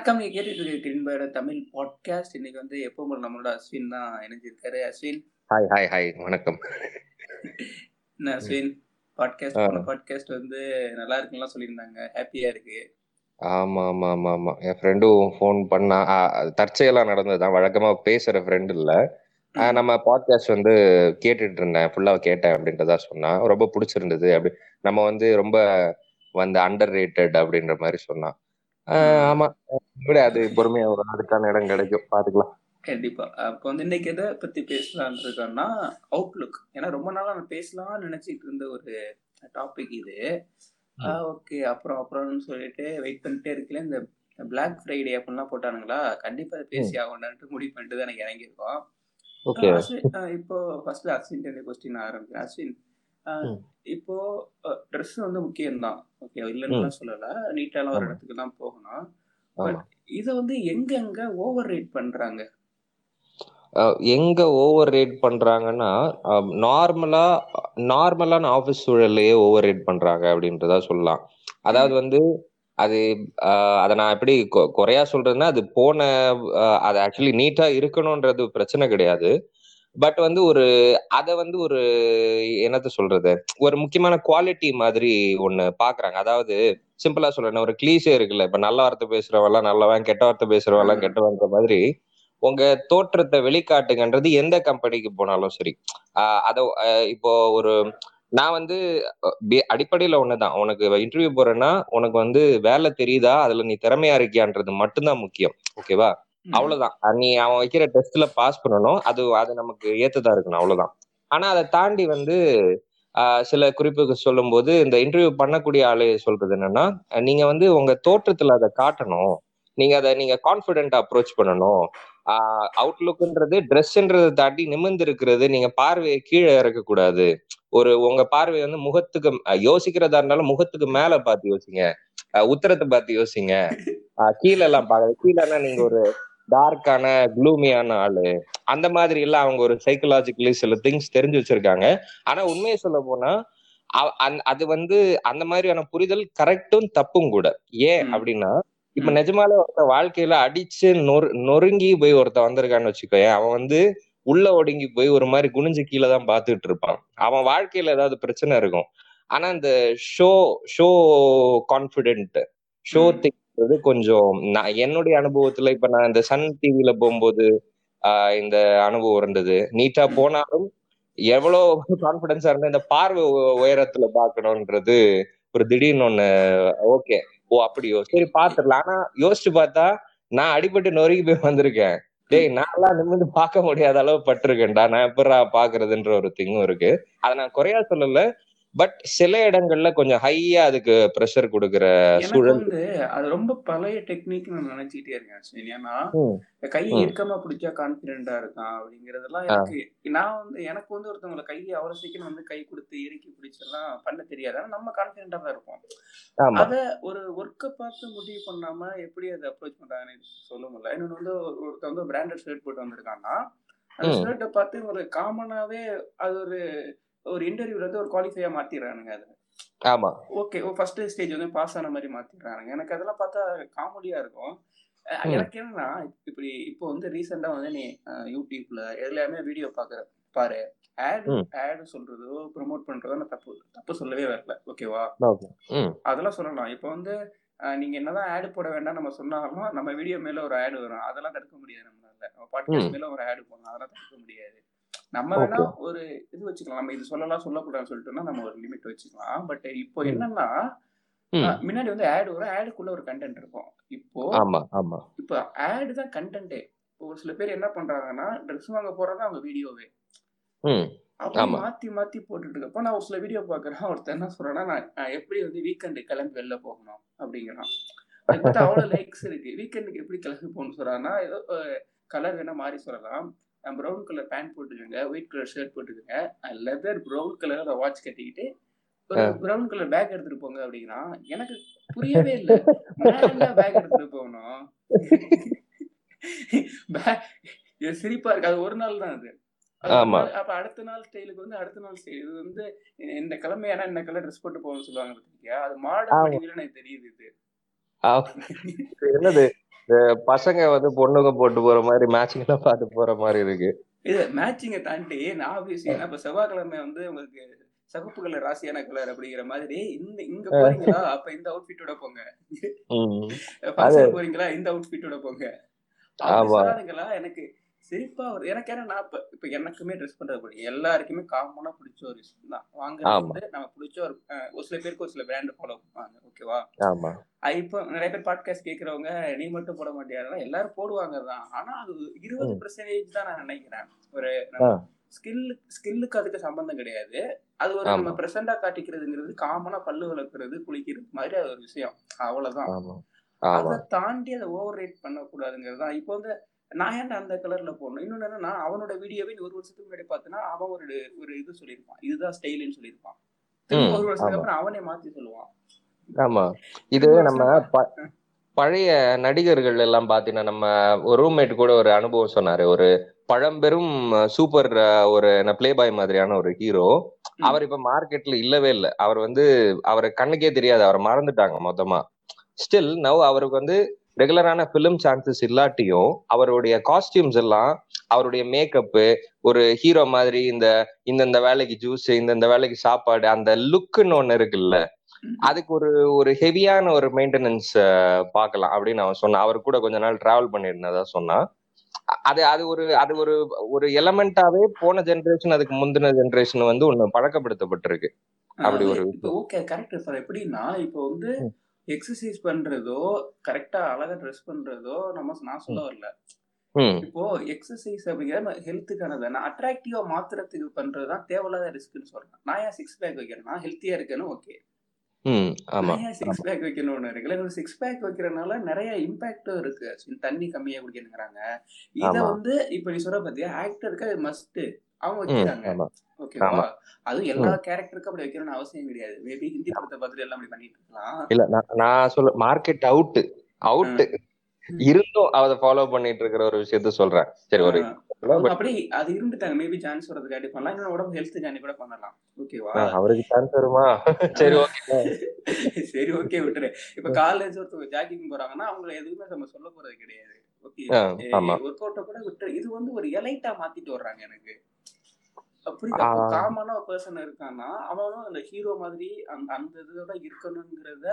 வணக்கம் நீங்க கேட்டுட்டு இருக்க கிரீன்பயோட தமிழ் பாட்காஸ்ட் இன்னைக்கு வந்து எப்பவும் நம்மளோட அஸ்வின் தான் இணைஞ்சிருக்காரு அஸ்வின் ஹாய் ஹாய் ஹாய் வணக்கம் என்ன அஸ்வின் பாட்காஸ்ட் போன பாட்காஸ்ட் வந்து நல்லா இருக்குலாம் சொல்லியிருந்தாங்க ஹாப்பியா இருக்கு ஆமா ஆமா ஆமா ஆமா என் ஃப்ரெண்டும் ஃபோன் பண்ணா தற்செயலா நடந்ததுதான் வழக்கமா பேசுற ஃப்ரெண்ட் இல்ல நம்ம பாட்காஸ்ட் வந்து கேட்டுட்டு இருந்தேன் ஃபுல்லா கேட்டேன் அப்படின்றதா சொன்னா ரொம்ப பிடிச்சிருந்தது அப்படி நம்ம வந்து ரொம்ப வந்து அண்டர் ரேட்டட் அப்படின்ற மாதிரி சொன்னான் ஆமா விட அது பொறுமையா ஒரு அதுக்கான இடம் கிடைக்கும் பாத்துக்கலாம் கண்டிப்பா அப்போ வந்து இன்னைக்கு எதை பத்தி பேசலாம்னு இருக்கோம்னா அவுட்லுக் ஏன்னா ரொம்ப நாளா நான் பேசலாம்னு நினைச்சிட்டு இருந்த ஒரு டாபிக் இது ஓகே அப்புறம் அப்புறம்னு சொல்லிட்டு வெயிட் பண்ணிட்டே இருக்கல இந்த பிளாக் ஃப்ரைடே அப்படிலாம் போட்டானுங்களா கண்டிப்பா அதை பேசி ஆகணும்னு முடிவு பண்ணிட்டு தான் எனக்கு இறங்கியிருக்கோம் இப்போ ஃபர்ஸ்ட் அஸ்வின் கொஸ்டின் ஆரம்பிக்கிறேன் அஸ்வின் இப்போ ட்ரெஸ் வந்து முக்கியம்தான் ஓகே இல்லைன்னு சொல்லல நீட்டாலாம் ஒரு இடத்துக்கு தான் போகணும் பட் இத வந்து எங்க எங்க ஓவர் ரேட் பண்றாங்க எங்க ஓவர் ரேட் பண்றாங்கன்னா நார்மலா நார்மலான ஆஃபீஸ் சூழல்லையே ஓவர் ரேட் பண்றாங்க அப்படின்றதா சொல்லலாம் அதாவது வந்து அது அதை நான் எப்படி குறையா சொல்றதுன்னா அது போன அது ஆக்சுவலி நீட்டா இருக்கணும்ன்றது பிரச்சனை கிடையாது பட் வந்து ஒரு அத வந்து ஒரு என்னத்த சொல்றது ஒரு முக்கியமான குவாலிட்டி மாதிரி ஒண்ணு பாக்குறாங்க அதாவது சிம்பிளா சொல்றேன் ஒரு கிளீஸே இருக்குல்ல இப்ப நல்ல வார்த்தை பேசுறவெல்லாம் நல்லவன் கெட்ட வார்த்தை பேசுறவெல்லாம் கெட்டவன்ற மாதிரி உங்க தோற்றத்தை வெளிக்காட்டுங்கன்றது எந்த கம்பெனிக்கு போனாலும் சரி ஆஹ் அத இப்போ ஒரு நான் வந்து அடிப்படையில ஒண்ணுதான் உனக்கு இன்டர்வியூ போறேன்னா உனக்கு வந்து வேலை தெரியுதா அதுல நீ திறமையா இருக்கியான்றது மட்டும்தான் முக்கியம் ஓகேவா அவ்வளவுதான் நீ அவன் வைக்கிற டெஸ்ட்ல பாஸ் பண்ணணும் அது அது நமக்கு ஏத்ததா இருக்கணும் அவ்வளவுதான் ஆனா அதை தாண்டி வந்து சில குறிப்புக்கு சொல்லும் போது இந்த இன்டர்வியூ பண்ணக்கூடிய ஆளு சொல்றது என்னன்னா நீங்க வந்து உங்க தோற்றத்துல அதை காட்டணும் நீங்க அதை நீங்க கான்பிடென்ட் அப்ரோச் பண்ணணும் ஆஹ் அவுட்லுக்ன்றது ட்ரெஸ்ன்றதை தாண்டி நிமிர்ந்து இருக்கிறது நீங்க பார்வையை கீழே இறக்கக்கூடாது ஒரு உங்க பார்வை வந்து முகத்துக்கு யோசிக்கிறதா இருந்தாலும் முகத்துக்கு மேல பார்த்து யோசிங்க உத்தரத்தை பார்த்து யோசிங்க கீழே எல்லாம் பாக்க கீழேனா நீங்க ஒரு டார்க்கான க்ளூமியான ஆளு அந்த மாதிரி எல்லாம் அவங்க ஒரு சைக்கலாஜிக்கலி சில திங்ஸ் தெரிஞ்சு வச்சிருக்காங்க ஆனா உண்மையை சொல்ல போனா அது வந்து அந்த மாதிரியான புரிதல் கரெக்டும் தப்பும் கூட ஏன் அப்படின்னா இப்ப நிஜமாலே ஒருத்த வாழ்க்கையில அடிச்சு நொறு நொறுங்கி போய் ஒருத்த வந்திருக்கான்னு வச்சுக்கோயேன் அவன் வந்து உள்ள ஒடுங்கி போய் ஒரு மாதிரி குனிஞ்சு கீழே தான் பாத்துட்டு இருப்பான் அவன் வாழ்க்கையில ஏதாவது பிரச்சனை இருக்கும் ஆனா இந்த ஷோ ஷோ கான்பிடென்ட் ஷோ திங்கிறது கொஞ்சம் நான் என்னுடைய அனுபவத்துல இப்ப நான் இந்த சன் டிவில போகும்போது ஆஹ் இந்த அனுபவம் இருந்தது நீட்டா போனாலும் எவ்வளவு கான்பிடன்ஸா இருந்தா இந்த பார்வை உயரத்துல பாக்கணும்ன்றது ஒரு திடீர்னு ஒண்ணு ஓகே ஓ அப்படியோ சரி பாத்துடலாம் ஆனா யோசிச்சு பார்த்தா நான் அடிபட்டு நொறுங்கி போய் வந்திருக்கேன் டேய் நான்லாம் நிமிர்ந்து பார்க்க முடியாத அளவு பட்டிருக்கேன்டா நான் எப்படா பாக்குறதுன்ற ஒரு திங்கும் இருக்கு அதை நான் குறையா சொல்லல பட் சில இடங்கள்ல கொஞ்சம் ஹையா அதுக்கு ப்ரெஷர் கொடுக்குற சூழல் வந்து அது ரொம்ப பழைய டெக்னிக் நான் நினைச்சிட்டே இருக்கேன் ஏன்னா கையை இறுக்கமா பிடிச்சா கான்பிடென்டா இருக்கான் அப்படிங்கறதெல்லாம் எனக்கு நான் வந்து எனக்கு வந்து ஒருத்தவங்களை கையை அவ்வளவு சீக்கிரம் வந்து கை கொடுத்து இறுக்கி பிடிச்செல்லாம் பண்ண தெரியாது ஆனா நம்ம கான்பிடென்டா தான் இருப்போம் அத ஒரு ஒர்க்கை பார்த்து முடிவு பண்ணாம எப்படி அதை அப்ரோச் பண்றாங்கன்னு சொல்ல முடியல இன்னொன்னு வந்து ஒருத்தர் வந்து பிராண்டட் ஷர்ட் போட்டு வந்திருக்காங்கன்னா அந்த ஷர்ட்டை பார்த்து ஒரு காமனாவே அது ஒரு ஒரு இன்டர்வியூல வந்து ஒரு குவாலிஃபையா மாத்திடுறானுங்க அது ஆமா ஓகே ஃபர்ஸ்ட் ஸ்டேஜ் வந்து பாஸ் ஆன மாதிரி மாத்திடுறானுங்க எனக்கு அதெல்லாம் பார்த்தா காமெடியா இருக்கும் எனக்கு என்னன்னா இப்படி இப்போ வந்து ரீசெண்டா வந்து நீ யூடியூப்ல எல்லாமே வீடியோ பாக்குற பாரு ஆட் ஆட் சொல்றதோ ப்ரொமோட் பண்றதோ நான் தப்பு தப்பு சொல்லவே வரல ஓகேவா அதெல்லாம் சொல்லலாம் இப்போ வந்து நீங்க என்னதான் ஆடு போட வேண்டாம் நம்ம சொன்னாலும் நம்ம வீடியோ மேல ஒரு ஆடு வரும் அதெல்லாம் தடுக்க முடியாது நம்மளால நம்ம பாட்காஸ்ட் மேல ஒரு ஆடு போடலாம் அதெல்லாம் தடுக்க முடியாது நம்ம வேணா ஒரு இது வச்சுக்கலாம் நம்ம இது சொல்லலாம் சொல்லக்கூடாதுன்னு சொல்லிட்டோம்னா நம்ம ஒரு லிமிட் வச்சுக்கலாம் பட் இப்போ என்னன்னா முன்னாடி வந்து ஆடு வரும் ஆடுக்குள்ள ஒரு கண்டென்ட் இருக்கும் இப்போ ஆமா ஆமா இப்போ ஆடு தான் கண்டென்ட்டே இப்போ ஒரு சில பேர் என்ன பண்றாங்கன்னா ட்ரெஸ் வாங்க போறதா அவங்க வீடியோவே அப்படி மாத்தி மாத்தி போட்டுட்டு இருக்கப்போ நான் ஒரு சில வீடியோ பாக்குறேன் ஒருத்தர் என்ன சொல்றேன்னா நான் எப்படி வந்து வீக்கெண்டு கிளம்பி வெளில போகணும் அப்படிங்கிறான் அது அவ்வளவு லைக்ஸ் இருக்கு வீக்கெண்டுக்கு எப்படி கிளம்பி போகணும்னு சொல்றான்னா ஏதோ கலர் வேணா மாறி சொல்லலாம் ப்ரௌன் கலர் பேண்ட் போட்டுக்கோங்க ஒயிட் கலர் ஷர்ட் போட்டுக்கோங்க லெதர் ப்ரௌன் கலர் வாட்ச் கட்டிக்கிட்டு ஒரு ப்ரௌன் கலர் பேக் எடுத்துட்டு போங்க அப்படிங்கிறான் எனக்கு புரியவே இல்லை நான் பேக் எடுத்துட்டு போகணும் சிரிப்பா இருக்கு அது ஒரு நாள் தான் அது அப்ப அடுத்த நாள் ஸ்டைலுக்கு வந்து அடுத்த நாள் ஸ்டைல் இது வந்து இந்த கிழமையான இந்த கலர் ட்ரெஸ் போட்டு போகணும்னு சொல்லுவாங்க பாத்தீங்க அது மாடல் எனக்கு தெரியுது இது என்னது இந்த பசங்க வந்து பொண்ணுங்க போட்டு போற மாதிரி மேட்சிங் எல்லாம் பார்த்து போற மாதிரி இருக்கு இது மேட்சிங்கை தாண்டி நான் ஆப்வியஸ்லி இப்ப செவ்வாய்க்கிழமை வந்து உங்களுக்கு சகப்பு கலர் ராசியான கலர் அப்படிங்கிற மாதிரி இந்த இங்க போறீங்களா அப்ப இந்த அவுட்ஃபிட்டோட போங்க ம். ஃபங்க்ஷன் போறீங்களா இந்த அவுட்ஃபிட்டோட போங்க அப்படி ஆமா. சொல்லாதுங்களா எனக்கு சிரிப்பா வருது எனக்கு ஏன்னா நான் இப்ப இப்ப எனக்குமே ட்ரெஸ் பண்றது பிடிக்கும் எல்லாருக்குமே காமனா பிடிச்ச ஒரு விஷயம் தான் வாங்குறது ஆமா. வந்து நம்ம பிடிச்ச ஒரு அஹ், ஒரு சில பேருக்கு ஒரு சில பிராண்ட் ஃபாலோ பண்ணுவாங்க ஓகேவா ஆமா அஹ் இப்போ நிறைய பேர் பாட்காஸ்ட் கேட்கறவங்க நீ மட்டும் போட மாட்டியாருன்னா எல்லாரும் போடுவாங்க தான் ஆனா அது இருபது ம். பர்சன்டேஜ் தான் நான் நினைக்கிறேன் ஒரு ஆ. ஸ்கில் ஸ்கில்லுக்கு அதுக்கு சம்பந்தம் கிடையாது அது ஒரு ஆமா. நம்ம பிரசண்டா காட்டிக்கிறதுங்கிறது காமனா பல்லு விளக்குறது குளிக்கிறது மாதிரி அது ஒரு விஷயம் அவ்வளவுதான் ஆமா ஆமா அதை தாண்டி அதை ஓவர் ரேட் பண்ணக்கூடாதுங்கிறது தான் இப்போ வந்து நான் ஏன்டா அந்த கலர்ல போடணும் இன்னொன்னு என்னன்னா அவனோட வீடியோவே நீ ஒரு வருஷத்துக்கு முன்னாடி பார்த்தனா அவன் ஒரு ஒரு இது சொல்லியிருப்பான் இதுதான் ஸ்டைலுன்னு சொல்லியிருப்பான் திரும்ப ம், ஒரு வருஷத்துக்கு ஆமா. அப்புறம் அவனே மாத்தி சொல்லுவான் ஆமா இது திரும்ப நம்ம வருஷம் ப- பழைய நடிகர்கள் எல்லாம் பாத்தீங்கன்னா நம்ம ஒரு ரூம்மேட் கூட ஒரு அனுபவம் சொன்னாரு ஒரு பழம்பெரும் சூப்பர் ஒரு பிளே பாய் மாதிரியான ஒரு ஹீரோ ம். அவர் இப்ப மார்க்கெட்ல இல்லவே இல்லை அவர் வந்து அவரை கண்ணுக்கே தெரியாது அவரை மறந்துட்டாங்க மொத்தமா ஸ்டில் நவ் அவருக்கு வந்து ரெகுலரான ஃபிலிம் சான்சஸ் இல்லாட்டியும் அவருடைய காஸ்டியூம்ஸ் எல்லாம் அவருடைய மேக்கப்பு ஒரு ஹீரோ மாதிரி இந்த இந்தந்த வேலைக்கு ஜூஸ் இந்தந்த வேலைக்கு சாப்பாடு அந்த லுக்குன்னு ஒண்ணு இருக்குல்ல அதுக்கு ஒரு ஒரு ஹெவியான ஒரு மெயின்டெனன்ஸ் பார்க்கலாம் அப்படின்னு அவன் சொன்னான் அவர் கூட கொஞ்ச நாள் டிராவல் பண்ணியிருந்ததா சொன்னான் அ- அது அது ஒரு அது ஒரு ஒரு எலமெண்டாவே போன ஜெனரேஷன் அதுக்கு முந்தின ஜெனரேஷன் வந்து ஒண்ணு பழக்கப்படுத்தப்பட்டிருக்கு அப்படி அதாவது ஒரு இப்போ ஓகே கரெக்ட் சார் எப்படின்னா இப்போ வந்து ம். எக்ஸசைஸ் பண்றதோ கரெக்டா அழகா ட்ரெஸ் பண்றதோ நம்ம நான் சொல்ல வரல ம் இப்போ எக்ஸசைஸ் அப்படிங்கிற ஹெல்த்துக்கானது நான் அட்ராக்டிவா மாத்துறதுக்கு பண்றது தான் தேவையில்லாத ரிஸ்க்னு சொல்றேன் நான் ஏன் சிக்ஸ் பேக் வைக்கிறேன்னா ஹெல்த்தியா இருக்கேன்னு ஓகே ம் ஆமா நான் ஏன் சிக்ஸ் பேக் வைக்கணும்னு இருக்குல்ல ஒரு சிக்ஸ் பேக் வைக்கிறனால நிறைய இம்பாக்டும் இருக்கு So, தண்ணி கம்மியா குடிக்கணுங்கிறாங்க இத ஆமா. வந்து இப்ப நீ சொல்ற பத்தியா ஆக்டருக்கு அது மஸ்ட் அவங்க ம் வைக்கிறாங்க ஆமா ஓகேவா ஆமா. அதுவும் எல்லா கேரக்டருக்கும் அப்படி வைக்கணும்னு அவசியம் கிடையாது மேபி ஹிந்தி படத்தை பார்த்துட்டு எல்லாம் அப்படி பண்ணிட்டு இருக்கலாம் இல்ல நான் நான் சொல்ல மார்க்கெட் அவுட் அவுட் இருந்தும் அதை ஃபாலோ பண்ணிட்டு இருக்கிற ஒரு விஷயத்த சொல்றேன் சரி ஒரு ஆஹ் அவங்க அப்படி அது இருந்துட்டாங்க மேபி சான்ஸ் வரதுக்காண்டி பண்ணலாம் இன்னும் உடம்பு ஹெல்த் காண்டி கூட பண்ணலாம் ஓகேவா ஆ, அவருக்கு சான்ஸ் வருமா சரி ஓகே சரி ஓகே விட்டுரு இப்ப காலேஜ் ஒருத்தவங்க ஜாக்கிங் போறாங்கன்னா அவங்கள எதுவுமே நம்ம சொல்ல போறது கிடையாது ஓகே ஆ, ஆமா. ஒர்க் அவுட்ட கூட விட்டு இது வந்து ஒரு எலைட்டா மாத்திட்டு வர்றாங்க எனக்கு அப்படி ஆ. காமனா ஒரு பர்சன் இருக்கான்னா அவனும் அந்த ஹீரோ மாதிரி அந்த அந்த இதோட இருக்கணுங்கிறத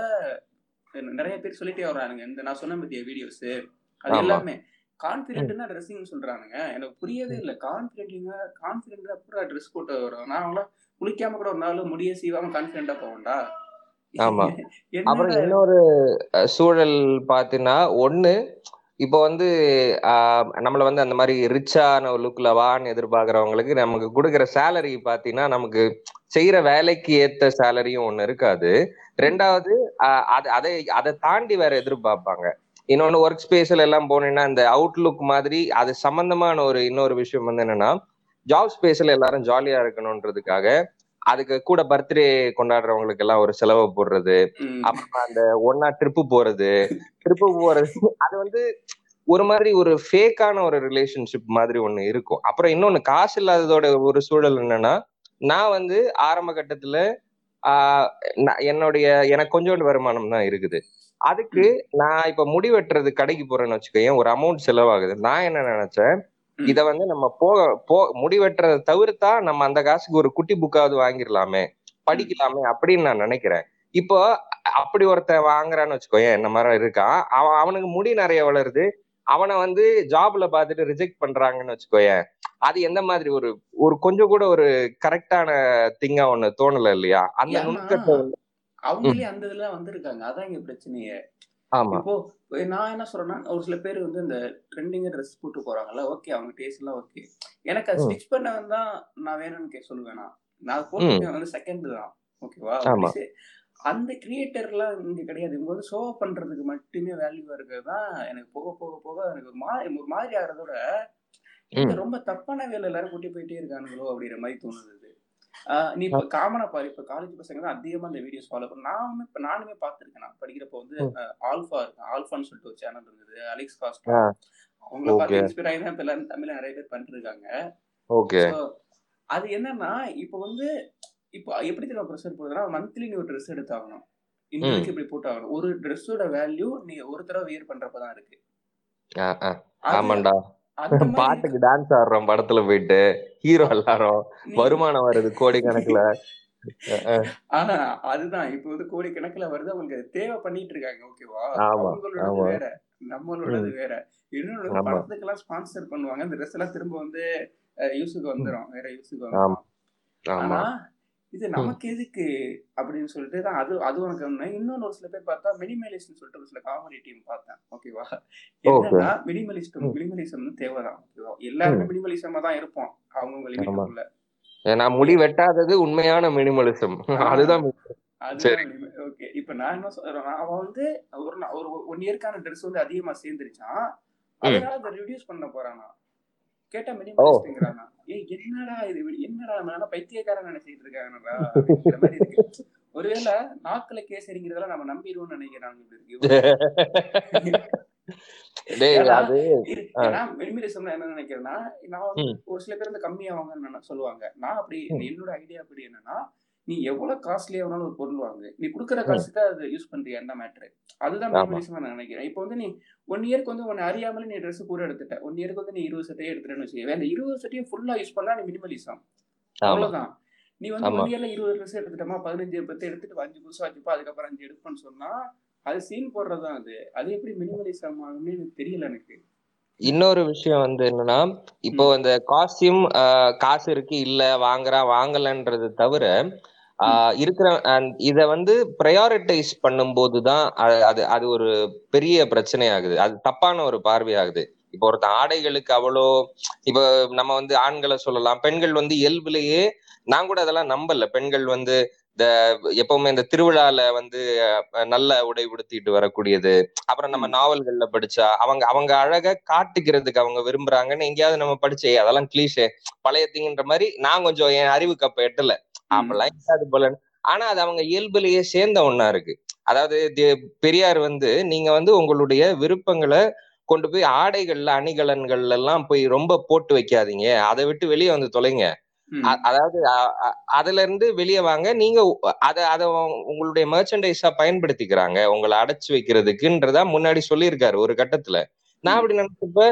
நிறைய பேர் சொல்லிட்டே வர்றானுங்க இந்த நான் சொன்ன பத்திய வீடியோஸ் அது ஆமா. எல்லாமே கான்பிடென்ட்னா ட்ரெஸ்ஸிங் சொல்றானுங்க எனக்கு புரியவே இல்லை கான்பிடென்ட்ங்க கான்பிடென்ட் அப்புறம் ட்ரெஸ் போட்டு வரும் நான் அவங்கள குளிக்காம கூட ஒரு நாள் முடிய சீவாம கான்பிடென்ட்டா போவேன்டா ஆமா. என்னடா அப்புறம் இன்னொரு அஹ், சூழல் பாத்தீங்கன்னா ஒண்ணு இப்போ வந்து ஆஹ், நம்மள வந்து அந்த மாதிரி ரிச்சான ஒரு லுக்ல வான்னு எதிர்பார்க்கறவங்களுக்கு நமக்கு கொடுக்குற சேலரி பாத்தீங்கன்னா நமக்கு செய்யற வேலைக்கு ஏத்த சேலரியும் ஒண்ணு இருக்காது ரெண்டாவது ஆஹ், அது அதை அதை தாண்டி வேற எதிர்பார்ப்பாங்க இன்னொன்னு ஒர்க் ஸ்பேஸ்ல எல்லாம் போனீங்கன்னா இந்த அவுட்லுக் மாதிரி அது சம்பந்தமான ஒரு இன்னொரு விஷயம் வந்து என்னன்னா ஜாப் ஸ்பேஸ்ல எல்லாரும் ஜாலியா இருக்கணும்ன்றதுக்காக அதுக்கு கூட பர்த்டே கொண்டாடுறவங்களுக்கு எல்லாம் ஒரு செலவு போடுறது ம். அப்புறமா அந்த ஒன்னா ட்ரிப்பு போறது ட்ரிப்பு போறது அது வந்து ஒரு மாதிரி ஒரு ஃபேக்கான ஒரு ரிலேஷன்ஷிப் மாதிரி ஒண்ணு இருக்கும் அப்புறம் இன்னொன்னு காசு இல்லாததோட ஒரு சூழல் என்னன்னா நான் வந்து ஆரம்ப கட்டத்துல ஆஹ் நான் என்னுடைய எனக்கு கொஞ்சோண்டு வருமானம் தான் இருக்குது அதுக்கு நான் இப்ப முடி வெட்டுறது கடைக்கு போறேன்னு வச்சுக்கோயேன் ஒரு அமௌண்ட் செலவாகுது நான் என்ன நினைச்சேன் ம். இத வந்து நம்ம போக போ முடி வெட்டுறதை தவிர்த்தா நம்ம அந்த காசுக்கு ஒரு குட்டி புக்காவது வாங்கிடலாமே படிக்கலாமே அப்படின்னு நான் நினைக்கிறேன் இப்போ அப்படி ஒருத்தன் வாங்குறான்னு வச்சுக்கோயேன் இந்த மாதிரி இருக்கான் அவன் அவனுக்கு முடி நிறைய வளருது அவனை வந்து ஜாப்ல பார்த்துட்டு ரிஜெக்ட் பண்றாங்கன்னு வச்சுக்கோயேன் அது எந்த மாதிரி ஒரு ஒரு கொஞ்சம் கூட ஒரு கரெக்டான திங்கா ஒண்ணு தோணல இல்லையா அந்த ஏன்னா, நுணுக்கத்தை வந்து- அவங்களே அந்த இதுல வந்திருக்காங்க அதான் இங்க பிரச்சனையே ஆமா இப்போ இப்ப நான் என்ன சொல்றேன்னா ஒரு சில பேர் வந்து இந்த ட்ரெண்டிங்க ட்ரெஸ் போட்டு போறாங்கல்ல ஓகே அவங்க டேஸ்ட் எல்லாம் ஓகே எனக்கு அது ம். ஸ்டிச் பண்ணவன் தான் நான் வேணும்னு கே சொல்லுவேனா நான் அது போட்டு வந்து செகண்ட் தான் ஓகேவா ஆமா. அந்த கிரியேட்டர்லாம் இங்க கிடையாது இவங்க வந்து ஷோ பண்றதுக்கு மட்டுமே வேல்யூவா இருக்கிறது தான் எனக்கு போக போக போக எனக்கு ஒரு மாதிரி ஒரு மாதிரி ஆகிறதோட இது ரொம்ப தப்பான வேலை எல்லாரும் கூட்டி போயிட்டே இருக்கானுங்களோ அப்படிங்கிற மாதிரி தோணுது இது. ஆஹ் நீ இப்ப காமனா பாரு இப்ப காலேஜ் பசங்க தான் அதிகமா இந்த வீடியோஸ் ஃபாலோ பண்ண நானுமே இப்ப நானுமே பார்த்திருக்கேன் நான் படிக்கிறப்ப வந்து ம். ஆல்ஃபா இருக்கு ஆல்ஃபான்னு சொல்லிட்டு ஒரு சேனல் இருந்தது அலெக்ஸ் ஆ. காஸ்ட் அவங்கள பார்த்து Okay. இன்ஸ்பயர் ஆகி தான் இப்ப எல்லாரும் தமிழ்ல நிறைய பேர் பண்ணிட்டு இருக்காங்க ஓகே So, அது என்னன்னா இப்போ வந்து இப்போ எப்படி தெரியுமா ப்ரெஷர் போகுதுன்னா மந்த்லி நீ ஒரு ட்ரெஸ் எடுத்தாகணும் இந்த ம். இதுக்கு இப்படி போட்டாகணும் ஒரு ட்ரெஸ்ஸோட வேல்யூ நீ ஒரு தடவை வியர் பண்றப்ப தான் இருக்கு ஆ, ஆ. அது ஆமாண்டா அந்த மாதிரி பாட்டுக்கு இருக்கு டான்ஸ் ஆடுறோம் படத்துல போயிட்டு ஹீரோ எல்லாரும் நீ வருமானம் வருது கோடிக்கணக்குல அஹ் அஹ். ஆனா அதுதான் இப்போ வந்து கோடிக்கணக்குல வருது அவங்களுக்கு அது தேவை பண்ணிட்டு இருக்காங்க ஓகேவா ஆமா அவங்களோடது ஆமா வேற நம்மளோடது ம் வேற இன்னொரு ஆமா படத்துக்கெல்லாம் ஸ்பான்சர் பண்ணுவாங்க அந்த ட்ரெஸ் எல்லாம் திரும்ப வந்து யூஸுக்கு ம். வந்துடும் வேற யூஸுக்கு ஆமா வந்துடும் ஆமா ஆனா இது ம் நமக்கு எதுக்கு அப்படின்னு சொல்லிட்டு தான் அது அது உனக்கு ஒண்ணு இன்னொன்னு ஒரு சில பேர் பார்த்தா மினிமலிஸ்ட்னு சொல்லிட்டு ஒரு சில காமெடி டீம் பார்த்தேன் ஓகேவா ஓகே என்னன்னா மினிமலிஸ்ட் ம் மினிமலிசம் வந்து தேவைதான் ஓகேவா எல்லாருமே ம் மினிமலிசமா தான் இருப்போம் அவங்கவுங்க ஆமா லிமிட்டுக்குள்ள ஏன்னா முடி வெட்டாதது உண்மையான மினிமலிசம் ஆஹ் அதுதான் சரி அதுதான் ஓகே இப்ப நான் என்ன சொல்றேன்னா அவன் வந்து ஒரு நா- ஒரு ஒன் இயர்க்கான ட்ரெஸ் வந்து அதிகமா சேர்ந்துருச்சான் ம் அதனால அதை ரிடியூஸ் பண்ண போறானா கேட்டா ஓ மினிமலிஸ்ட்ங்கிறானா ஏய் என்னடா இது என்னடா நான் பைத்தியக்காரன் நினைச்சிட்டு இருக்காங்கடா அப்படிங்கிற மாதிரி இருக்கு ஒருவேளை நாக்குல கேசரிங்கிறதெல்லாம் நம்ம நம்பிடுவோம்னு நினைக்கிறாங்க இப்படி இருக்கு டேய் ஏன்னா அது இரு- ஆ ஏன்னா மினிமலிசம்னா என்ன நினைக்கிறேன்னா நான் வந்து ம் ஒரு சில பேர் வந்து கம்மியாவாங்கன்னு நான் சொல்லுவாங்க நான் அப்படி ம் என்னோட ஐடியா அப்படி என்னன்னா நீ எவ்வளவு காஸ்ட்லியா வேணாலும் ஒரு பொருள் வாங்கு நீ கொடுக்குற ம் காசுக்கு அதை யூஸ் பண்றியா என்ன மேட்ரு அதுதான் ஆமா மினிமலிசமா நான் நினைக்கிறேன் இப்போ வந்து நீ ஒன் இயர்க்கு வந்து உன்னை அறியாமலே நீ ட்ரெஸ் பூரா எடுத்துட்ட ஒன் இயர்க்கு வந்து நீ இருபது சட்டையே எடுத்துட்டேன்னு வச்சுக்கவே அந்த இருபது சட்டையும் ஃபுல்லா யூஸ் பண்ணா நீ மினிமலிசம் ஆமா அவ்வளவுதான் நீ வந்து ஆமா ஒன் இயர்ல இருபது ட்ரெஸ் எடுத்துட்டோமா பதினஞ்சு பத்து எடுத்துட்டு அஞ்சு புதுசா வச்சுப்பா அதுக்கப்புறம் அஞ்சு எடுப்பேன்னு சொன்னா அது சீன் போடுறதுதான் அது அது எப்படி மினிமலிசம் ஆகும்னு எனக்கு தெரியல எனக்கு இன்னொரு விஷயம் வந்து என்னன்னா இப்போ ம் இந்த காஸ்டியூம் காசு இருக்கு இல்ல வாங்குறா வாங்கலன்றது தவிர ம் ஆஹ் இருக்கிற and இத வந்து ப்ரையாரிட்டைஸ் பண்ணும்போது தான் அது அது அது ஒரு பெரிய பிரச்சனை ஆகுது அது தப்பான ஒரு பார்வையாகுது இப்போ ஒருத்தன் ஆடைகளுக்கு அவ்வளோ இப்போ நம்ம வந்து ஆண்களை சொல்லலாம் பெண்கள் வந்து இயல்புலயே நான் கூட அதெல்லாம் நம்பல பெண்கள் வந்து இந்த எப்பவுமே இந்த திருவிழால வந்து அஹ், நல்ல உடை உடுத்திட்டு வரக்கூடியது அப்புறம் நம்ம ம் நாவல்கள்ல படிச்சா அவங்க அவங்க அழக காட்டிக்கிறதுக்கு அவங்க விரும்புறாங்கன்னு எங்கேயாவது நம்ம படிச்சே அதெல்லாம் கிளீஷே பழைய திங்கின்ற மாதிரி நான் கொஞ்சம் என் அறிவுக்கு அப்ப எட்டல ம் அப்பெல்லாம் இருக்காது போல ஆனா அது அவங்க இயல்புலயே சேர்ந்த ஒண்ணா இருக்கு அதாவது தி- பெரியார் வந்து நீங்க வந்து உங்களுடைய விருப்பங்களை கொண்டு போய் ஆடைகள்ல அணிகலன்கள்ல எல்லாம் போய் ரொம்ப போட்டு வைக்காதீங்க அதை விட்டு வெளியே வந்து தொலைங்க ம் அ- அதாவது அ- அ- அதுல இருந்து வெளியே வாங்க நீங்க உ- அத அத உங்களுடைய மெர்ச்சன்டைஸா பயன்படுத்திக்கிறாங்க உங்களை அடைச்சு வைக்கிறதுக்குன்றதா முன்னாடி சொல்லியிருக்காரு ஒரு கட்டத்துல நான் ம் அப்படி நினைச்சப்ப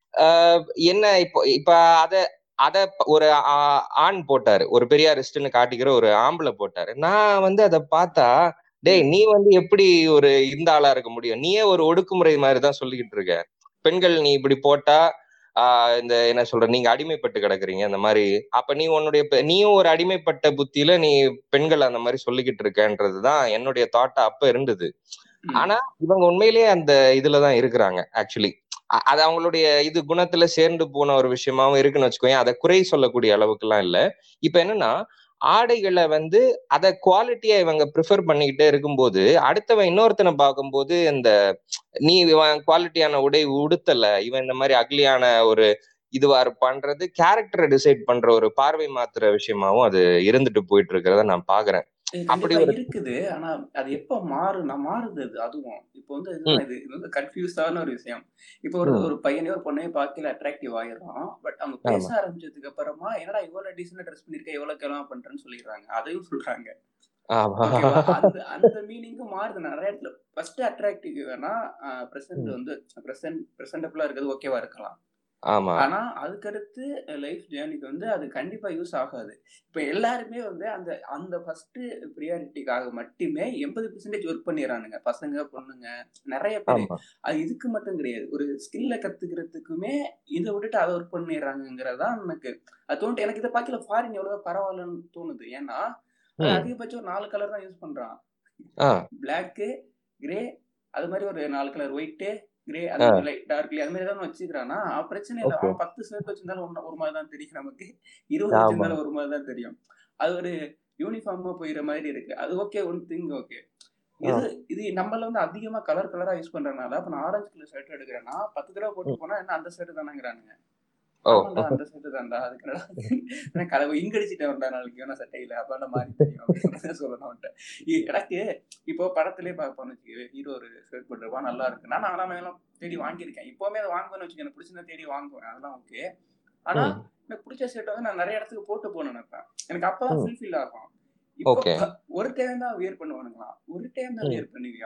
ஆஹ் என்ன இப்போ இப்ப அத அத ப- ஒரு ஆ- ஆண் போட்டாரு ஒரு பெரியாரிஸ்ட்னு காட்டிக்கிற ஒரு ஆம்பளை போட்டாரு நான் வந்து அதை பார்த்தா டேய் ம் நீ வந்து எப்படி ஒரு இந்த ஆளா இருக்க முடியும் நீயே ஒரு ஒடுக்குமுறை மாதிரி தான் சொல்லிக்கிட்டு இருக்க பெண்கள் நீ இப்படி போட்டா ஆஹ் இந்த என்ன சொல்ற நீங்க அடிமைப்பட்டு கிடக்குறீங்க அந்த மாதிரி அப்ப நீ உன்னுடைய பெ- நீயும் ஒரு அடிமைப்பட்ட புத்தியில நீ பெண்கள் அந்த மாதிரி சொல்லிக்கிட்டு இருக்கன்றதுதான் என்னுடைய தாட்டா அப்ப இருந்தது ம் ஆனா இவங்க உண்மையிலேயே அந்த இதுலதான் இருக்கிறாங்க ஆக்சுவலி அது அவங்களுடைய இது குணத்துல சேர்ந்து போன ஒரு விஷயமாவும் இருக்குன்னு வச்சுக்கோயேன் அதை குறை சொல்லக்கூடிய அளவுக்கு எல்லாம் இல்ல இப்ப என்னன்னா ஆடைகளை வந்து அத குவாலிட்டியா இவங்க ப்ரிஃபர் பண்ணிக்கிட்டே இருக்கும்போது அடுத்தவன் இன்னொருத்தனை பார்க்கும்போது இந்த நீ இவன் குவாலிட்டியான உடை உடுத்தல இவன் இந்த மாதிரி அக்லியான ஒரு இதுவா இருப்பான்றது கேரக்டரை டிசைட் பண்ற ஒரு பார்வை மாத்துற விஷயமாவும் அது இருந்துட்டு போயிட்டு இருக்கிறத நான் பாக்குறேன் இது அப்படி கண்டிப்பா ஒரு இருக்குது ஆனா அது எப்ப மாறுனா மாறுது அது அதுவும் இப்போ வந்து ம் இதுதான் இது இது வந்து கன்ஃபியூஸான ஒரு விஷயம் இப்போ ஒரு ம் ஒரு பையனையோ ஒரு பொண்ணையோ பார்க்கல அட்ராக்டிவ் ஆயிடுறான் பட் அவங்க பேச ஆமா ஆரம்பிச்சதுக்கு அப்புறமா என்னடா இவ்வளவு டீசெண்டா ட்ரெஸ் பண்ணிருக்க எவ்வளவு கேவலமா பண்றேன்னு சொல்லிடுறாங்க அதையும் சொல்றாங்க ஆமா ஓகேவா அந்த அந்த மீனிங்கும் மாறுது நிறைய இடத்துல ஃபர்ஸ்ட் அட்ராக்டிவ் வேணா ப்ரெசென்ட் ம் வந்து ப்ரெசென்ட் ப்ரெசென்டபிளா இருக்கிறது ஓகேவா இருக்கலாம் ஆமா ஆனா அதுக்கடுத்து லைஃப் ஜேர்னிக்கு வந்து அது கண்டிப்பா யூஸ் ஆகாது இப்ப எல்லாருமே வந்து அந்த அந்த ஃபர்ஸ்ட் ப்ரியாரிட்டிக்காக மட்டுமே எண்பது பெர்சன்டேஜ் ஒர்க் பண்ணிடுறானுங்க பசங்க பொண்ணுங்க நிறைய பேர் ஆமா அது இதுக்கு மட்டும் கிடையாது ஒரு ஸ்கில்ல கத்துக்கிறதுக்குமே இதை விட்டுட்டு அதை ஒர்க் பண்ணிடுறாங்கிறதா எனக்கு அது தோணுது எனக்கு இதை பார்க்கல ஃபாரின் எவ்வளவு பரவாயில்லன்னு தோணுது ஏன்னா அது ம் அதிகபட்சம் ஒரு நாலு கலர் தான் யூஸ் பண்றான் ஆ பிளாக்கு கிரே அது மாதிரி ஒரு நாலு கலர் ஒயிட்டு கிரே ஆ அது மாதிரி லைட் டார்க் அது மாதிரி தான் வச்சுக்கிறானா அவன் பிரச்சனை இல்லை ஓகே அவன் பத்து ஷர்ட் வச்சிருந்தாலும் ஒன்று ஒரு மாதிரி தான் தெரியும் நமக்கு இருபது ஆமா வச்சிருந்தாலும் ஒரு மாதிரி தான் தெரியும் அது ஒரு யூனிஃபார்மா போயிடுற மாதிரி இருக்கு அது ஓகே ஒன் திங் ஓகே ஆ இது இது நம்மள வந்து அதிகமா கலர் கலரா யூஸ் பண்றதுனால இப்ப நான் ஆரஞ்சு கலர் ஷர்ட் எடுக்கிறேன்னா பத்து தடவை போட்டு ம் போனா என்ன அந்த ஷர்ட் தானேங்கிறானுங்க ஓ ஆமாண்டா அந்த ஷர்ட் தான்டா அதுக்கு என்னடா கலவை இங்கடிச்சிட்டேன் வரடா நாளைக்கு வேணா சட்டையில அப்ப மாறி தெரியும் அப்படின்னு சொல்லணும் அவன்கிட்ட இ- எனக்கு இப்போ படத்திலே பார்ப்போம்னு வச்சுக்கவே ஹீரோ ஒரு ஷர்ட் போட்டுருப்பான் நல்லா இருக்கு நான் நானும் எல்லாம் தேடி வாங்கியிருக்கேன் இப்போவுமே அதை வாங்குவேன்னு வச்சுக்க எனக்கு பிடிச்சிருந்தா தேடி வாங்குவேன் அதெல்லாம் ஓகே ஆனா ம் எனக்கு பிடிச்ச ஷர்ட் வந்து நான் நிறைய இடத்துக்கு போட்டு போகணும்னு நினைப்பேன் எனக்கு அப்பதான் ம் ஃபுல்ஃபில் ஆகும் இப்போ ஓகே ஒரு டைம் தான் வியர் பண்ணுவானுங்களாம் ஒரு டைம் தான் ம் வியர் பண்ணுவியா